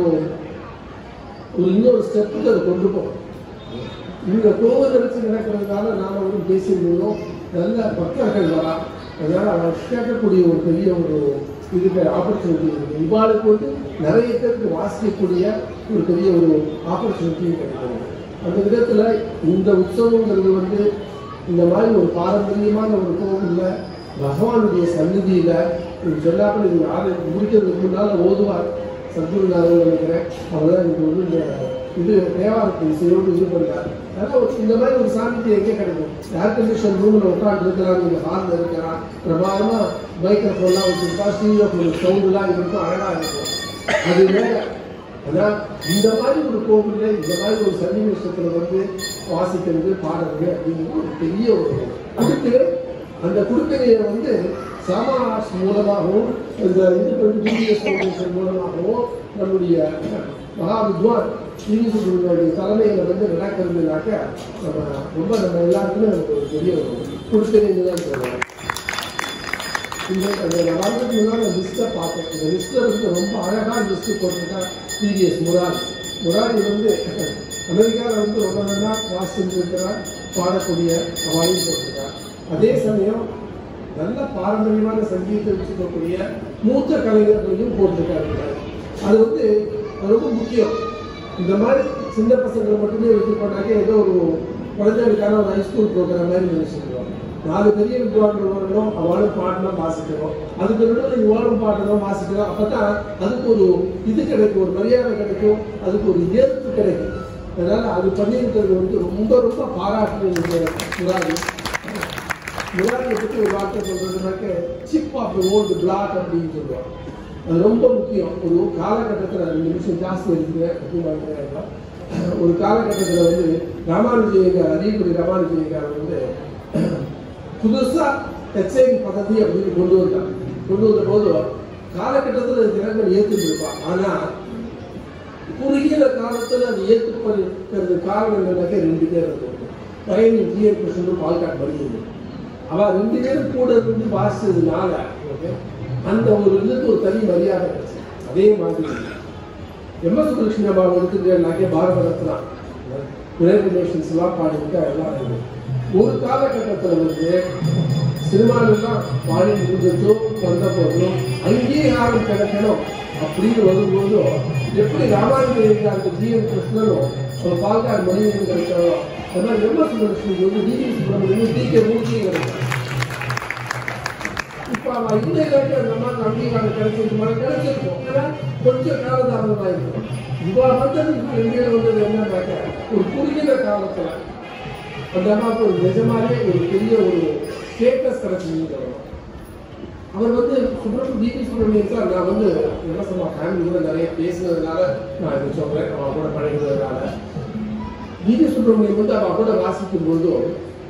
ஒரு இன்னொரு ஸ்டெப்புக்கு அதை கொண்டு போகும் இந்த கோவில் வச்சு நடக்கிறதுனால நாம ஒரு பேசியிருந்தோம் நல்ல பக்தர்கள் வரா அதனால அவர் கேட்கக்கூடிய ஒரு பெரிய ஒரு இதுக்கு ஆப்பர்ச்சுனிட்டி இருக்கு இவாளுக்கு வந்து நிறைய பேருக்கு வாசிக்கக்கூடிய ஒரு பெரிய ஒரு ஆப்பர்ச்சுனிட்டியும் கிடைக்கும் அந்த விதத்துல இந்த உற்சவங்கிறது வந்து இந்த மாதிரி ஒரு பாரம்பரியமான ஒரு கோவில்ல பகவானுடைய சந்நிதியில இது சொல்லாமல் இது ஆறு முடிக்கிறதுக்கு முன்னால ஓதுவார் சத்குருநாதன் நினைக்கிறேன் அவர் தான் எனக்கு வந்து இந்த இது தேவாரத்தை இசையோடு இது பண்ணார் அதெல்லாம் ஒரு இந்த மாதிரி ஒரு சாமிக்கு எங்கே கிடைக்கும் ஏர் கண்டிஷன் ரூமில் உட்காந்து இருக்கிறாங்க இங்கே ஹாலில் இருக்கிறான் பிரபாகமா மைக்ரோஃபோன்லாம் வச்சுருப்பா ஸ்டீரியோ சவுண்டுலாம் இருக்கும் அழகாக இருக்கும் அது வேற ஆனா இந்த மாதிரி ஒரு கோவில்ல இந்த மாதிரி ஒரு சன்னிவேஷத்துல வந்து வாசிக்கிறது பாடுறது அப்படிங்கிறது ஒரு பெரிய ஒரு அதுக்கு அந்த குடுக்கலையை வந்து சமாஸ் மூலமாகவும் இந்த இது வந்து டிவிஎஸ் ஃபவுண்டேஷன் மூலமாகவும் நம்முடைய மகா வித்வான் டிவி சுப்ரமணிய தலைமையில வந்து நடக்கிறதுனாக்க நம்ம ரொம்ப நம்ம எல்லாருக்குமே நமக்கு ஒரு பெரிய ஒரு குடுக்கலைன்னு தான் சொல்லுவோம் இந்த அந்த வரதுக்கு முன்னாடி லிஸ்ட்டை பார்த்தேன் இந்த லிஸ்ட்டில் வந்து ரொம்ப அழகான லிஸ்ட்டு போட்டிருக்கான் டிவிஎஸ் முராரி முராரி வந்து அமெரிக்காவில் வந்து ரொம்ப நல்லா வாசிட்டு இருக்கிறார் பாடக்கூடிய அவார்டையும் போட்டிருக்கார் அதே சமயம் நல்ல பாரம்பரியமான சங்கீதத்தை வச்சுக்கக்கூடிய மூத்த கலைஞர்களையும் போட்டிருக்காரு அது வந்து அது ரொம்ப முக்கியம் இந்த மாதிரி சின்ன பசங்களை மட்டுமே எடுத்து பண்ணாக்க ஏதோ ஒரு குழந்தைகளுக்கான ஒரு ஹைஸ்கூல் ப்ரோக்ராம் மாதிரி நினைச்சுக்கிறோம் நாலு பெரிய வித்வான்கள் வரணும் அவளும் பாடணும் வாசிக்கணும் அதுக்கு நடுவில் இவாளும் பாடணும் வாசிக்கணும் அப்பதான் அதுக்கு ஒரு இது கிடைக்கும் ஒரு மரியாதை கிடைக்கும் அதுக்கு ஒரு ஏற்பு கிடைக்கும் அதனால அது பண்ணியிருக்கிறது வந்து ரொம்ப ரொம்ப பாராட்டு முராரி முராரியை பற்றி ஒரு வார்த்தை சொல்றதுனாக்க சிப் ஆஃப் ஓல்டு பிளாக் அப்படின்னு சொல்லுவாங்க அது ரொம்ப முக்கியம் ஒரு காலகட்டத்தில் ரெண்டு நிமிஷம் ஜாஸ்தி இருக்குது அப்படின்னு ஒரு காலகட்டத்தில் வந்து ராமானுஜயங்க அரியக்குடி ராமானுஜயங்கார் வந்து புதுசா ஹெச்ஐவி பதவி அப்படின்னு கொண்டு வந்தாங்க கொண்டு வந்த போது காலகட்டத்தில் ஜனங்கள் ஏற்றுருப்பான் ஆனா குறுகிய காலத்துல அது ஏற்றுப்படுறது காரணம் என்னன்னாக்க ரெண்டு பேர் இருந்தது பயணி ஜிஎன் கிருஷ்ணனும் பால்காட் மணியும் அவ ரெண்டு பேரும் கூட இருந்து வாசிச்சதுனால அந்த ஒரு இதுக்கு ஒரு தனி மரியாதை கிடைச்சு அதே மாதிரி எம் எஸ் சுப்புலட்சுமி அம்மா எடுத்துக்கிட்டே பாரத ரத்னா யுனைடெட் நேஷன்ஸ் எல்லாம் பாடிட்டு எல்லாம் இருக்கு ஒரு காலகட்டத்தில் வந்து சினிமாலெல்லாம் பாடி முடிஞ்சதோ வந்த போதும் அங்கீகாரம் கிடைக்கணும் அப்படின்னு வரும்போது எப்படி ராமாயண ஜிஎம் கிருஷ்ணனும் ஒரு பால்கார் மணியன் கிடைச்சாரோ அது மாதிரி எம் எஸ் சுப்புலட்சுமி வந்து டிவி சுப்பிரமணியம் டி கே மூர்த்தியும் கிடைச்சாங்க இப்ப அவன் இந்த இலக்கிய அந்த மாதிரி அங்கீகாரம் கிடைச்சிருக்கு மாதிரி கிடைச்சிருக்கும் ஏன்னா கொஞ்சம் காலதாமதமாக இருக்கும் இவா வந்தது இப்போ எங்கேயும் வந்தது என்னன்னாக்க ஒரு குறுகிய காலத்துல அந்த அம்மாவுக்கு ஒரு நிஜமாவே ஒரு பெரிய ஒரு ஸ்டேட்டஸ் கிடைச்சதுன்னு சொல்லணும் அவர் வந்து சுப்பிரமணியம் டிபி சுப்பிரமணியன் சார் நான் வந்து என்ன சொல்லுவா ஃபேமிலியோட நிறைய பேசுனதுனால நான் இது சொல்றேன் அவன் கூட பழகினதுனால டிபி சுப்பிரமணியன் வந்து அவன் கூட வாசிக்கும் போதும்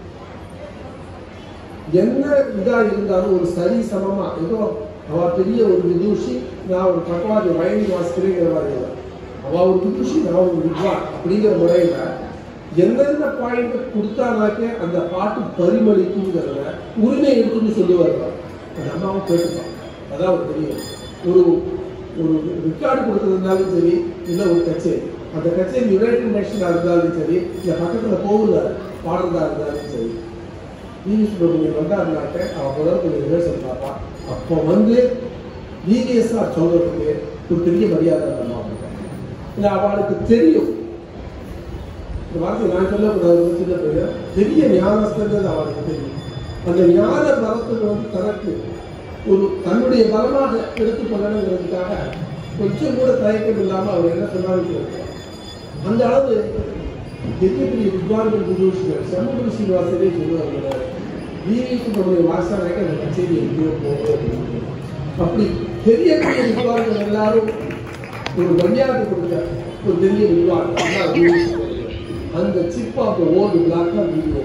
என்ன இதா இருந்தாலும் ஒரு சரி சமமா ஏதோ அவ பெரிய ஒரு விதூஷி நான் ஒரு பக்கவாதி வயலின் வாசிக்கிறேங்கிற மாதிரி இல்லை அவ ஒரு விதூஷி நான் ஒரு வித்வான் அப்படிங்கிற முறையில எந்தெந்த பாயிண்ட் கொடுத்தானாக்க அந்த பாட்டு பரிமளிக்குங்கிறத உரிமை எடுத்துன்னு சொல்லுவார் அந்த அம்மாவும் கேட்டுப்பான் அதான் ஒரு பெரிய ஒரு ஒரு ரெக்கார்டு கொடுத்ததுனாலும் சரி இல்லை ஒரு கச்சேரி அந்த கச்சேரி யுனைடெட் நேஷனாக இருந்தாலும் சரி இல்லை பக்கத்தில் கோவிலில் பாடுறதா இருந்தாலும் சரி டிவி சுப்பிரமணியம் வந்தாருனாக்க அவன் முதல்ல கொஞ்சம் ரிஹர்சல் பார்ப்பான் அப்போ வந்து டிவிஎஸ்ஆர் சொல்றதுக்கு ஒரு பெரிய மரியாதை அந்த அம்மாவுக்கு இல்லை அவளுக்கு தெரியும் இந்த வார்த்தை நான் சொல்லக்கூடாது சின்ன பையன் பெரிய ஞானஸ்தன்றது அவளுக்கு தெரியும் அந்த ஞான பலத்துக்கு வந்து தனக்கு ஒரு தன்னுடைய பலமாக எடுத்துக்கொள்ளணுங்கிறதுக்காக கொஞ்சம் கூட தயக்கம் இல்லாமல் அவர் என்ன சொன்னாலும் கேட்கிறார். அந்த அளவு பெரிய பெரிய வித்வான்கள் விதூஷிகள் செம்மகுரு சீனிவாசரே சொல்லுவாங்க வீரி சுப்பிரமணிய வாசனாக்க அந்த கச்சேரி எங்கேயோ போகும் அப்படி பெரிய பெரிய வித்வான்கள் எல்லாரும் ஒரு மரியாதை கொடுத்த ஒரு பெரிய வித்வான் அதான் வீரி சுப்பிரமணியம். அந்த சிப் ஆஃப் ஓல்டு பிளாக் தான் வீடியோ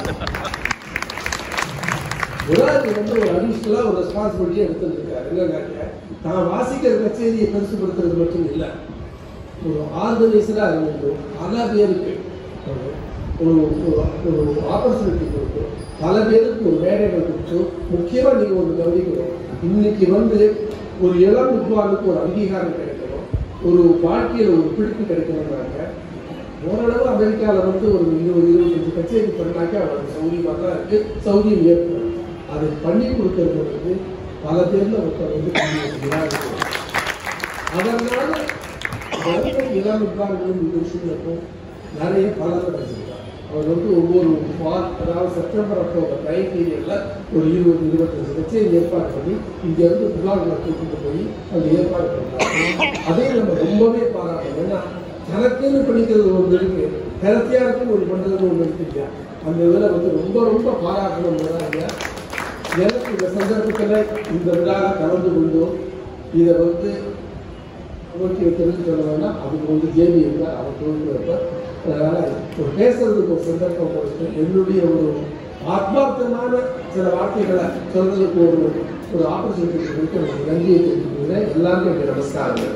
முராரி வந்து ஒரு அடிஷ்னலா ஒரு ரெஸ்பான்சிபிலிட்டியை எடுத்துருக்காரு என்னன்னாக்க தான் வாசிக்கிற கச்சேரியை பெருசுபடுத்துறது மட்டும் இல்லை ஒரு ஆர்கனைசரா இருந்து பல பேருக்கு ஒரு ஒரு ஒரு ஆப்பர்ச்சுனிட்டி கொடுத்து பல பேருக்கு ஒரு வேலைகள் கொடுத்து முக்கியமா நீங்க ஒரு கவனிக்கணும் இன்னைக்கு வந்து ஒரு இளம் வித்வானுக்கு ஒரு அங்கீகாரம் கிடைக்கணும் ஒரு வாழ்க்கையில ஒரு பிடிப்பு கிடைக்கணும்னாக்க ஓரளவு அமெரிக்காவில் வந்து ஒரு இருபது இருபத்தஞ்சு கச்சேரி பண்ணாக்க அவருக்கு சௌரியமாக தான் இருக்கு சௌரியம் ஏற்படும் அதை பண்ணி கொடுக்கறது வந்து பல பேர்ல ஒருத்தர் வந்து பண்ணி வச்சுதான் இருக்கு அதனால நிறைய இளம் வித்வான்களும் இந்த விஷயங்களுக்கும் நிறைய பலன் கிடைச்சிருக்காங்க அவர் வந்து ஒவ்வொரு ஃபார் அதாவது செப்டம்பர் அக்டோபர் டைம் பீரியட்ல ஒரு இருபது இருபத்தஞ்சு கச்சேரி ஏற்பாடு பண்ணி இங்க இருந்து வித்வான்களை கூட்டிட்டு போய் அங்க ஏற்பாடு பண்ணாங்க அதையும் நம்ம ரொம்பவே பாராட்டணும் ஏன்னா தனக்குன்னு படிக்கிறது ஒன்று இருக்கு ஹெல்த்தியாருக்கும் ஒரு பண்ணுறது ஒன்று இருக்குங்க அந்த இதில் வந்து ரொம்ப ரொம்ப பாராட்டணும் ஐயா எனக்கு இந்த சந்தர்ப்பத்தில் இந்த விழாவில் கலந்து கொண்டோம் இதை வந்து நோக்கி வைக்கிறது சொல்ல வேண்டாம் அதுக்கு வந்து ஜேபி இருந்தார் அவர் தோல்வி வைப்பார் அதனால் ஒரு பேசுறதுக்கு ஒரு சந்தர்ப்பம் கொடுத்து என்னுடைய ஒரு ஆத்மார்த்தமான சில வார்த்தைகளை சொல்றதுக்கு ஒரு ஒரு ஆப்பர்ச்சுனிட்டி கொடுத்து எனக்கு நன்றியை தெரிவிக்கிறேன் எல்லாருக்கும் என்னுடைய நமஸ்காரங்கள்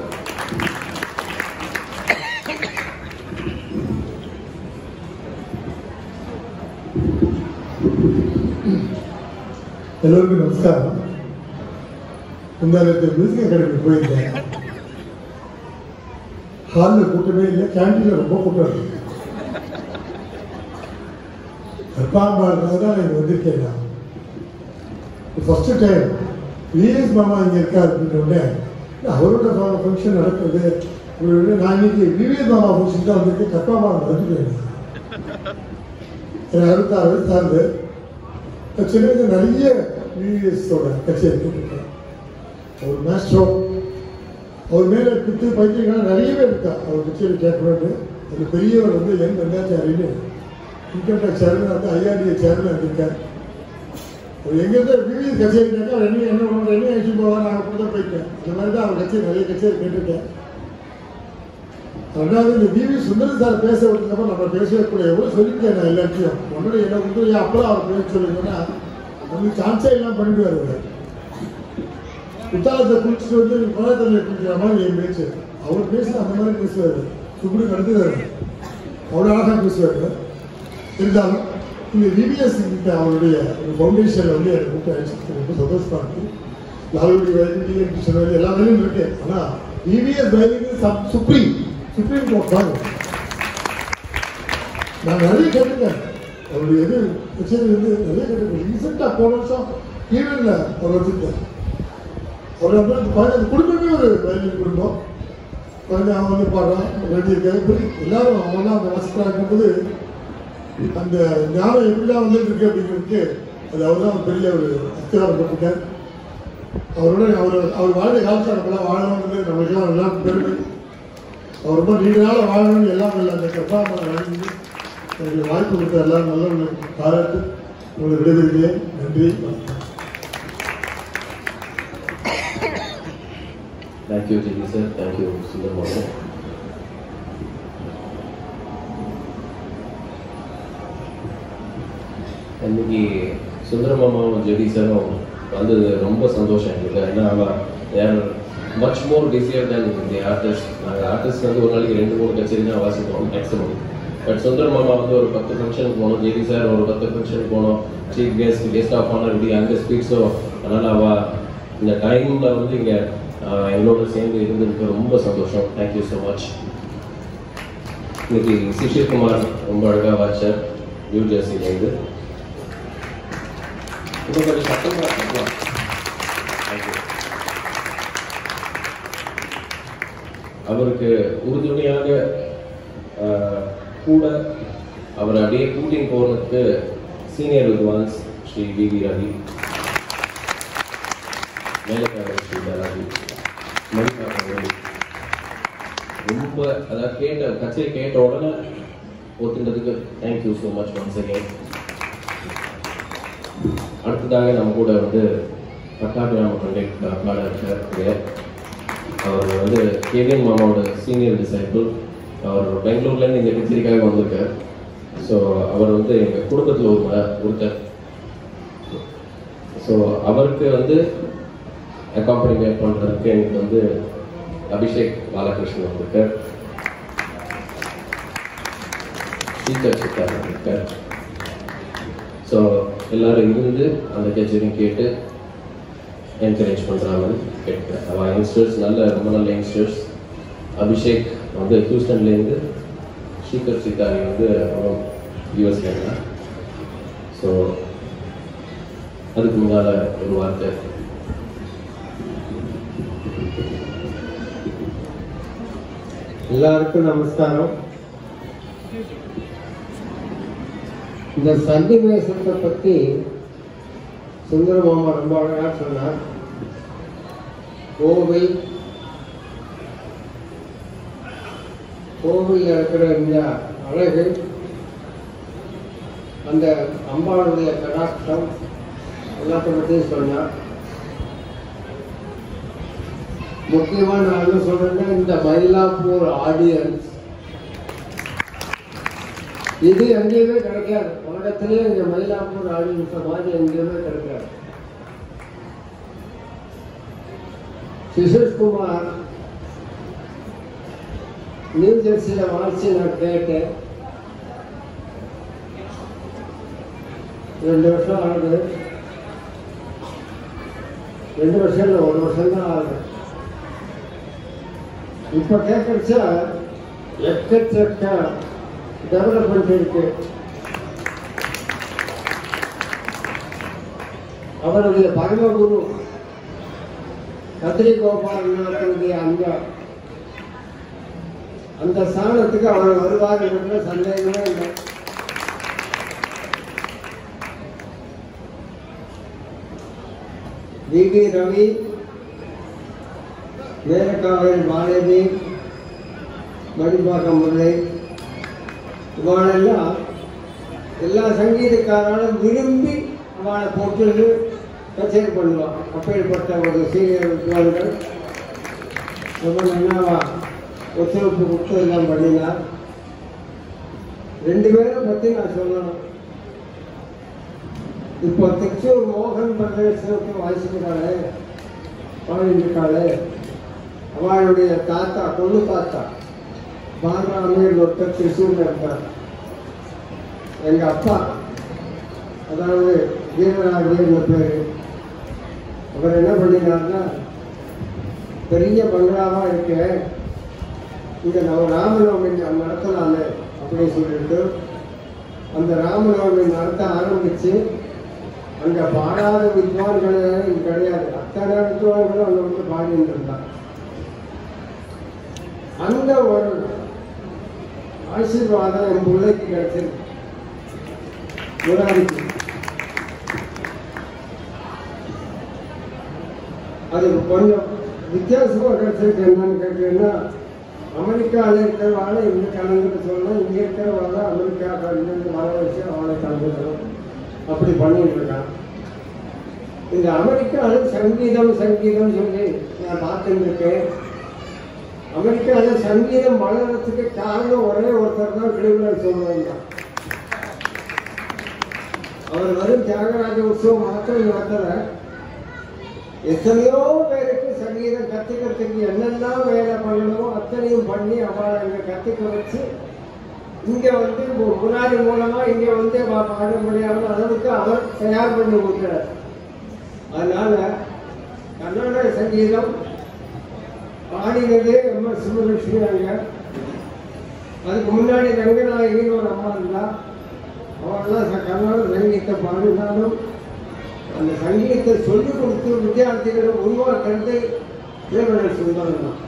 எல்லோருக்கும் நமஸ்காரம் முந்தானத்து மியூசிக் அகாடமி போயிருந்தேன் ஹாலில் கூட்டமே இல்லை கேண்டீனில் ரொம்ப கூட்டம் இருக்கு கற்பாம்பாடுறது தான் எனக்கு வந்திருக்கேன் நான் ஃபஸ்ட்டு டைம் விஎஸ் மாமா இங்கே இருக்கார் அப்படின்ற உடனே அவரோட ஃபங்க்ஷன் நடக்குது அப்படின்னா நான் இன்னைக்கு விவிஎஸ் மாமா ஃபங்க்ஷன் தான் வந்திருக்கேன் கற்பாம்பா வந்துட்டு எனக்கு அறுபத்தாறு வயசு ஆகுது நான் சின்ன வயசுல நிறைய விவிஎஸோட கச்சேரி கேட்டிருக்கேன் அவர் மேஸ்ட்ரோ அவர் மேலே பித்து பைத்தியங்கள்லாம் நிறைய பேர் இருக்கா அவர் கச்சேரி கேட்கணும்னு அது பெரியவர் வந்து என் ரெண்டாச்சாரின்னு இன்கம் டேக்ஸ் சேர்மன் வந்து ஐஆர்டிஏ சேர்மன் இருக்கார் அவர் எங்கேருந்து விவிஎஸ் கச்சேரி கேட்டா அவர் என்ன என்ன பண்ணுவோம் என்ன ஆயிடுச்சு போவார் நான் அப்படி தான் போயிட்டேன் அந்த மாதிரி தான் அவர் கச்சேரி நிறைய கச்சேரி கேட்டிருக்கேன் ரெண்டாவது இந்த விவி சுந்தரம் சார் பேச விட்டதுக்கப்புறம் நம்ம பேசவே கூட எவ்வளோ சொல்லியிருக்கேன் நான் எல்லாத்தையும் ஒன்றும் என்ன வந்து ஏன் அப்புறம் அவர் பேச சொல்லிங்கன்னா நமக்கு சான்ஸே எல்லாம் பண்ணிடுவார் அவர் குத்தாலத்தை குளிச்சுட்டு வந்து பதார்த்தத்தில் குளிக்கிற மாதிரி என் பேச்சு அவர் பேச அந்த மாதிரி பேசுவார் இப்படி நடத்துவார் அவ்வளோ அழகாக பேசுவார் இருந்தாலும் இந்த விபிஎஸ் கிட்ட அவருடைய ஒரு ஃபவுண்டேஷனில் வந்து எனக்கு கூப்பிட்டு அழைச்சிட்டு ரொம்ப சந்தோஷமா இருக்கு லாலுடைய வயது சொன்னது எல்லா வேலையும் இருக்கு ஆனால் விபிஎஸ் வயதுக்கு சப் சுப்ரீம் சுப்ரீம் கோர்ட் தான் நான் நிறைய கேட்டிருக்கேன் அவருடைய இது கச்சேரி வந்து நிறைய கேட்டிருக்கேன் ரீசெண்டாக போன வருஷம் ஈவனில் அவர் வச்சுருக்கேன் அவர் வந்து அந்த குழந்தை அந்த குடும்பமே ஒரு வயலின் குடும்பம் குழந்தை அவன் வந்து பாடுறான் ரெடி இருக்காரு எல்லாரும் அவன் தான் அந்த வாசிக்கிறா இருக்கும்போது அந்த ஞானம் எப்படிலாம் வந்துட்டு இருக்கு அப்படிங்கிறதுக்கு அது அவர் தான் பெரிய ஒரு அத்தியாரம் பட்டிருக்கார் அவரோட அவர் அவர் வாழ்ந்த காலத்தில் நம்மளாம் வாழணும்னு நமக்கெல்லாம் எல்லாருக்கும் பெருமை அவர் ரொம்ப நீண்ட நாள் வாழணும்னு எல்லாம் இல்லை அந்த கப்பாமல் வாங்கி எனக்கு வாய்ப்பு கொடுத்த எல்லாரும் நல்ல பாராட்டு உங்களை விடைபெறுகிறேன் நன்றி thank you GP sir thank you Sundaramohan இன்னைக்கு சுந்தரமாமாவும் ஜெடி சாரும் வந்தது ரொம்ப சந்தோஷம் எங்களுக்கு ஏன்னா அவன் there much more busier than the artist நாங்கள் ஆர்டிஸ்ட் வந்து ஒரு நாளைக்கு ரெண்டு மூணு கச்சேரி தான் வாசிப்போம் மேக்ஸிமம் பட் சுந்தர் மாமா வந்து ஒரு பத்து ஃபங்க்ஷனுக்கு போனோம் ஜெடி சார் ஒரு பத்து ஃபங்க்ஷனுக்கு போனோம் chief guest guest of honour இப்படி அங்கே ஸ்பீக்ஸோ அதனால் அவ இந்த டைமில் வந்து இங்கே எங்களோட சேர்ந்து இருந்ததுக்கு ரொம்ப சந்தோஷம் தேங்க்யூ ஸோ மச் இன்னைக்கு சிஷிர்குமார் ரொம்ப அழகாக வாச்சார் நியூ ஜெர்சிலேருந்து இன்னும் கொஞ்சம் சத்தமாக இருக்கலாம் தேங்க்யூ அவருக்கு உறுதுணையாக ஆஹ், கூட அவரை அப்படியே கூட்டின்னு போகிறதுக்கு சீனியர் வித்வான்ஸ் ஸ்ரீ வி வி ரவி மேலக்காரர் ஸ்ரீ ரவி மணிக்காரர் ரொம்ப அதாவது கேட்ட கச்சேரி கேட்ட உடனே ஒத்துன்றதுக்கு thank you so much once again அடுத்ததாக நம்ம கூட வந்து பட்டாபிராம பண்டிட் பாட இருக்கார் அவர் வந்து கேவிஎன் மாமாவோட சீனியர் டிசைபிள் அவர் பெங்களூர்லேருந்து இந்த கச்சேரிக்காக வந்திருக்கார் ஸோ அவர் வந்து எங்கள் குடும்பத்தில் ஒரு ம- ஒருத்தர் ஸோ அவருக்கு வந்து அக்காம்பனிமேட் பண்ணுறதுக்கு எனக்கு வந்து அபிஷேக் பாலகிருஷ்ணன் வந்திருக்கார் ஸ்ரீகர் சித்தார் வந்திருக்கார் ஸோ எல்லாரும் இருந்து அந்த கச்சேரியும் கேட்டு என்கரேஜ் பண்ணுறாங்கன்னு கேட்குறேன் அவன் யங்ஸ்டர்ஸ் நல்ல ரொம்ப நல்ல யங்ஸ்டர்ஸ் அபிஷேக் வந்து ஹியூஸ்டன்லேருந்து ஸ்ரீகர் சித்தாரி வந்து அவன் யூஎஸ்லேருந்து ஸோ அதுக்கு முன்னால் ஒரு வார்த்தை எல்லாருக்கும் நமஸ்காரம் இந்த சன்னிவேசத்தை பற்றி சுந்தர மாமா ரொம்ப அழகா சொன்னார் கோவை கோவிலில் இருக்கிற இந்த அழகு அந்த அம்பாளுடைய கடாட்சம் எல்லாத்த பற்றியும் சொன்னார் முக்கியமா நான் என்ன சொல்றேன்னா இந்த மயிலாப்பூர் ஆடியன்ஸ் இது எங்கேயுமே கிடைக்காது உலகத்திலேயே இந்த மயிலாப்பூர் ஆடியன்ஸ் மாதிரி எங்கேயுமே கிடைக்காது சிசுஷ்குமார் நியூ ஜெர்சியில் வாசி நான் கேட்டேன் ரெண்டு வருஷம் ஆகுது ரெண்டு வருஷம் இல்லை ஒரு வருஷம் தான் ஆகுது இப்போ கேட்கறச்ச எக்கச்சக்க டெவலப்மெண்ட் இருக்கு அவருடைய பரமகுரு கத்திரி கோபாலநாதனுடைய அந்த அந்த ஸ்தானத்துக்கு அவர் வருவார் என்ற சந்தேகமே இல்லை விவி ரவி மேலக்காவல் மாலதி மணிப்பாக்கம் முல்லை இவாளெல்லாம் எல்லா சங்கீதக்காராலும் விரும்பி அவளை போட்டு கச்சேரி பண்ணுவான் அப்பேற்பட்ட ஒரு சீனியர் வித்வான்கள் ரொம்ப நன்னாவா ஒத்துழைப்பு கொடுத்து எல்லாம் பண்ணினார் ரெண்டு பேரை பற்றி நான் சொல்லணும் இப்போ திருச்சூர் மோகன் பிரதேசத்துக்கு வாசிக்கிறாளே பாடிருக்காளே அவளுடைய தாத்தா கொள்ளு தாத்தா பாலராமர் ஒருத்தர் திருச்சூர்ல இருக்கார் எங்க அப்பா அதாவது வீரராஜர் பேரு அவர் என்ன பண்ணினார்னா பெரிய பங்களாவா இருக்கு இங்க நம்ம ராமநவமி நடத்தலாமே அப்படின்னு சொல்லிட்டு அந்த ராமநவமி நடத்த ஆரம்பிச்சு அங்க பாடாத வித்வான்கள் இங்க கிடையாது அத்தனை வித்வான்களும் அங்க வந்து பாடிட்டு இருந்தாங்க அந்த ஒரு ஆசீர்வாதம் என் பிள்ளைக்கு கிடைச்சிருக்கு முராரிக்கு அது கொஞ்சம் வித்தியாசமா கிடைச்சிருக்கு என்னன்னு கேட்டீங்கன்னா அமெரிக்காவில் இருக்கிறவாளை இங்க கலந்துக்க சொல்லணும் இங்க இருக்கிறவாளை அமெரிக்கா கலந்து வர வச்சு அவளை கலந்துக்கணும் அப்படி பண்ணிட்டு இருக்கான் இந்த அமெரிக்காவில் சங்கீதம் சங்கீதம் சொல்லி நான் பார்த்துட்டு இருக்கேன் அமெரிக்காவில் சங்கீதம் வளர்றதுக்கு காரணம் ஒரே ஒருத்தர் தான் கிளிவலன் சொல்லுவாங்க அவர் வரும் தியாகராஜ உற்சவம் மாத்திரம் நடத்தல எத்தனையோ பேருக்கு சங்கீதம் கத்துக்கிறதுக்கு என்னெல்லாம் வேலை பண்ணணுமோ அத்தனையும் பண்ணி அவளை அங்க கத்துக்க வச்சு இங்க வந்து மு- முன்னாடி மூலமா இங்க வந்து பா- பாட முடியாத அளவுக்கு அவர் தயார் பண்ணி கொடுக்கிறார் அதனால கன்னட சங்கீதம் பாடினது எம் எஸ் சுப்புலட்சுமி அங்க அதுக்கு முன்னாடி ரங்கநாயகின்னு ஒரு அம்மா இருந்தா அவெல்லாம் ச- கன்னட சங்கீதத்தை பாடினாலும் அந்த சங்கீதத்தை சொல்லிக் கொடுத்து வித்தியார்த்திகளை உருவாக்குறது தேவன சுந்தரம் தான்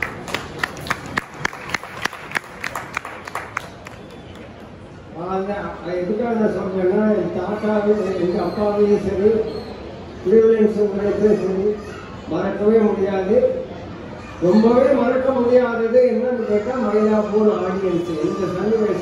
அதான் எதுக்காக நான் சொல்றேன்னா என் தாத்தாவையும் எங்க அப்பாவையும் சரி திருவிழன் சுந்தரத்தையும் சரி மறக்கவே முடியாது ரொம்பவே மறக்க முடியாதது என்னன்னு கேட்டா மயிலாப்பூர் ஆடியன்ஸ் இந்த சன்னிவேசம்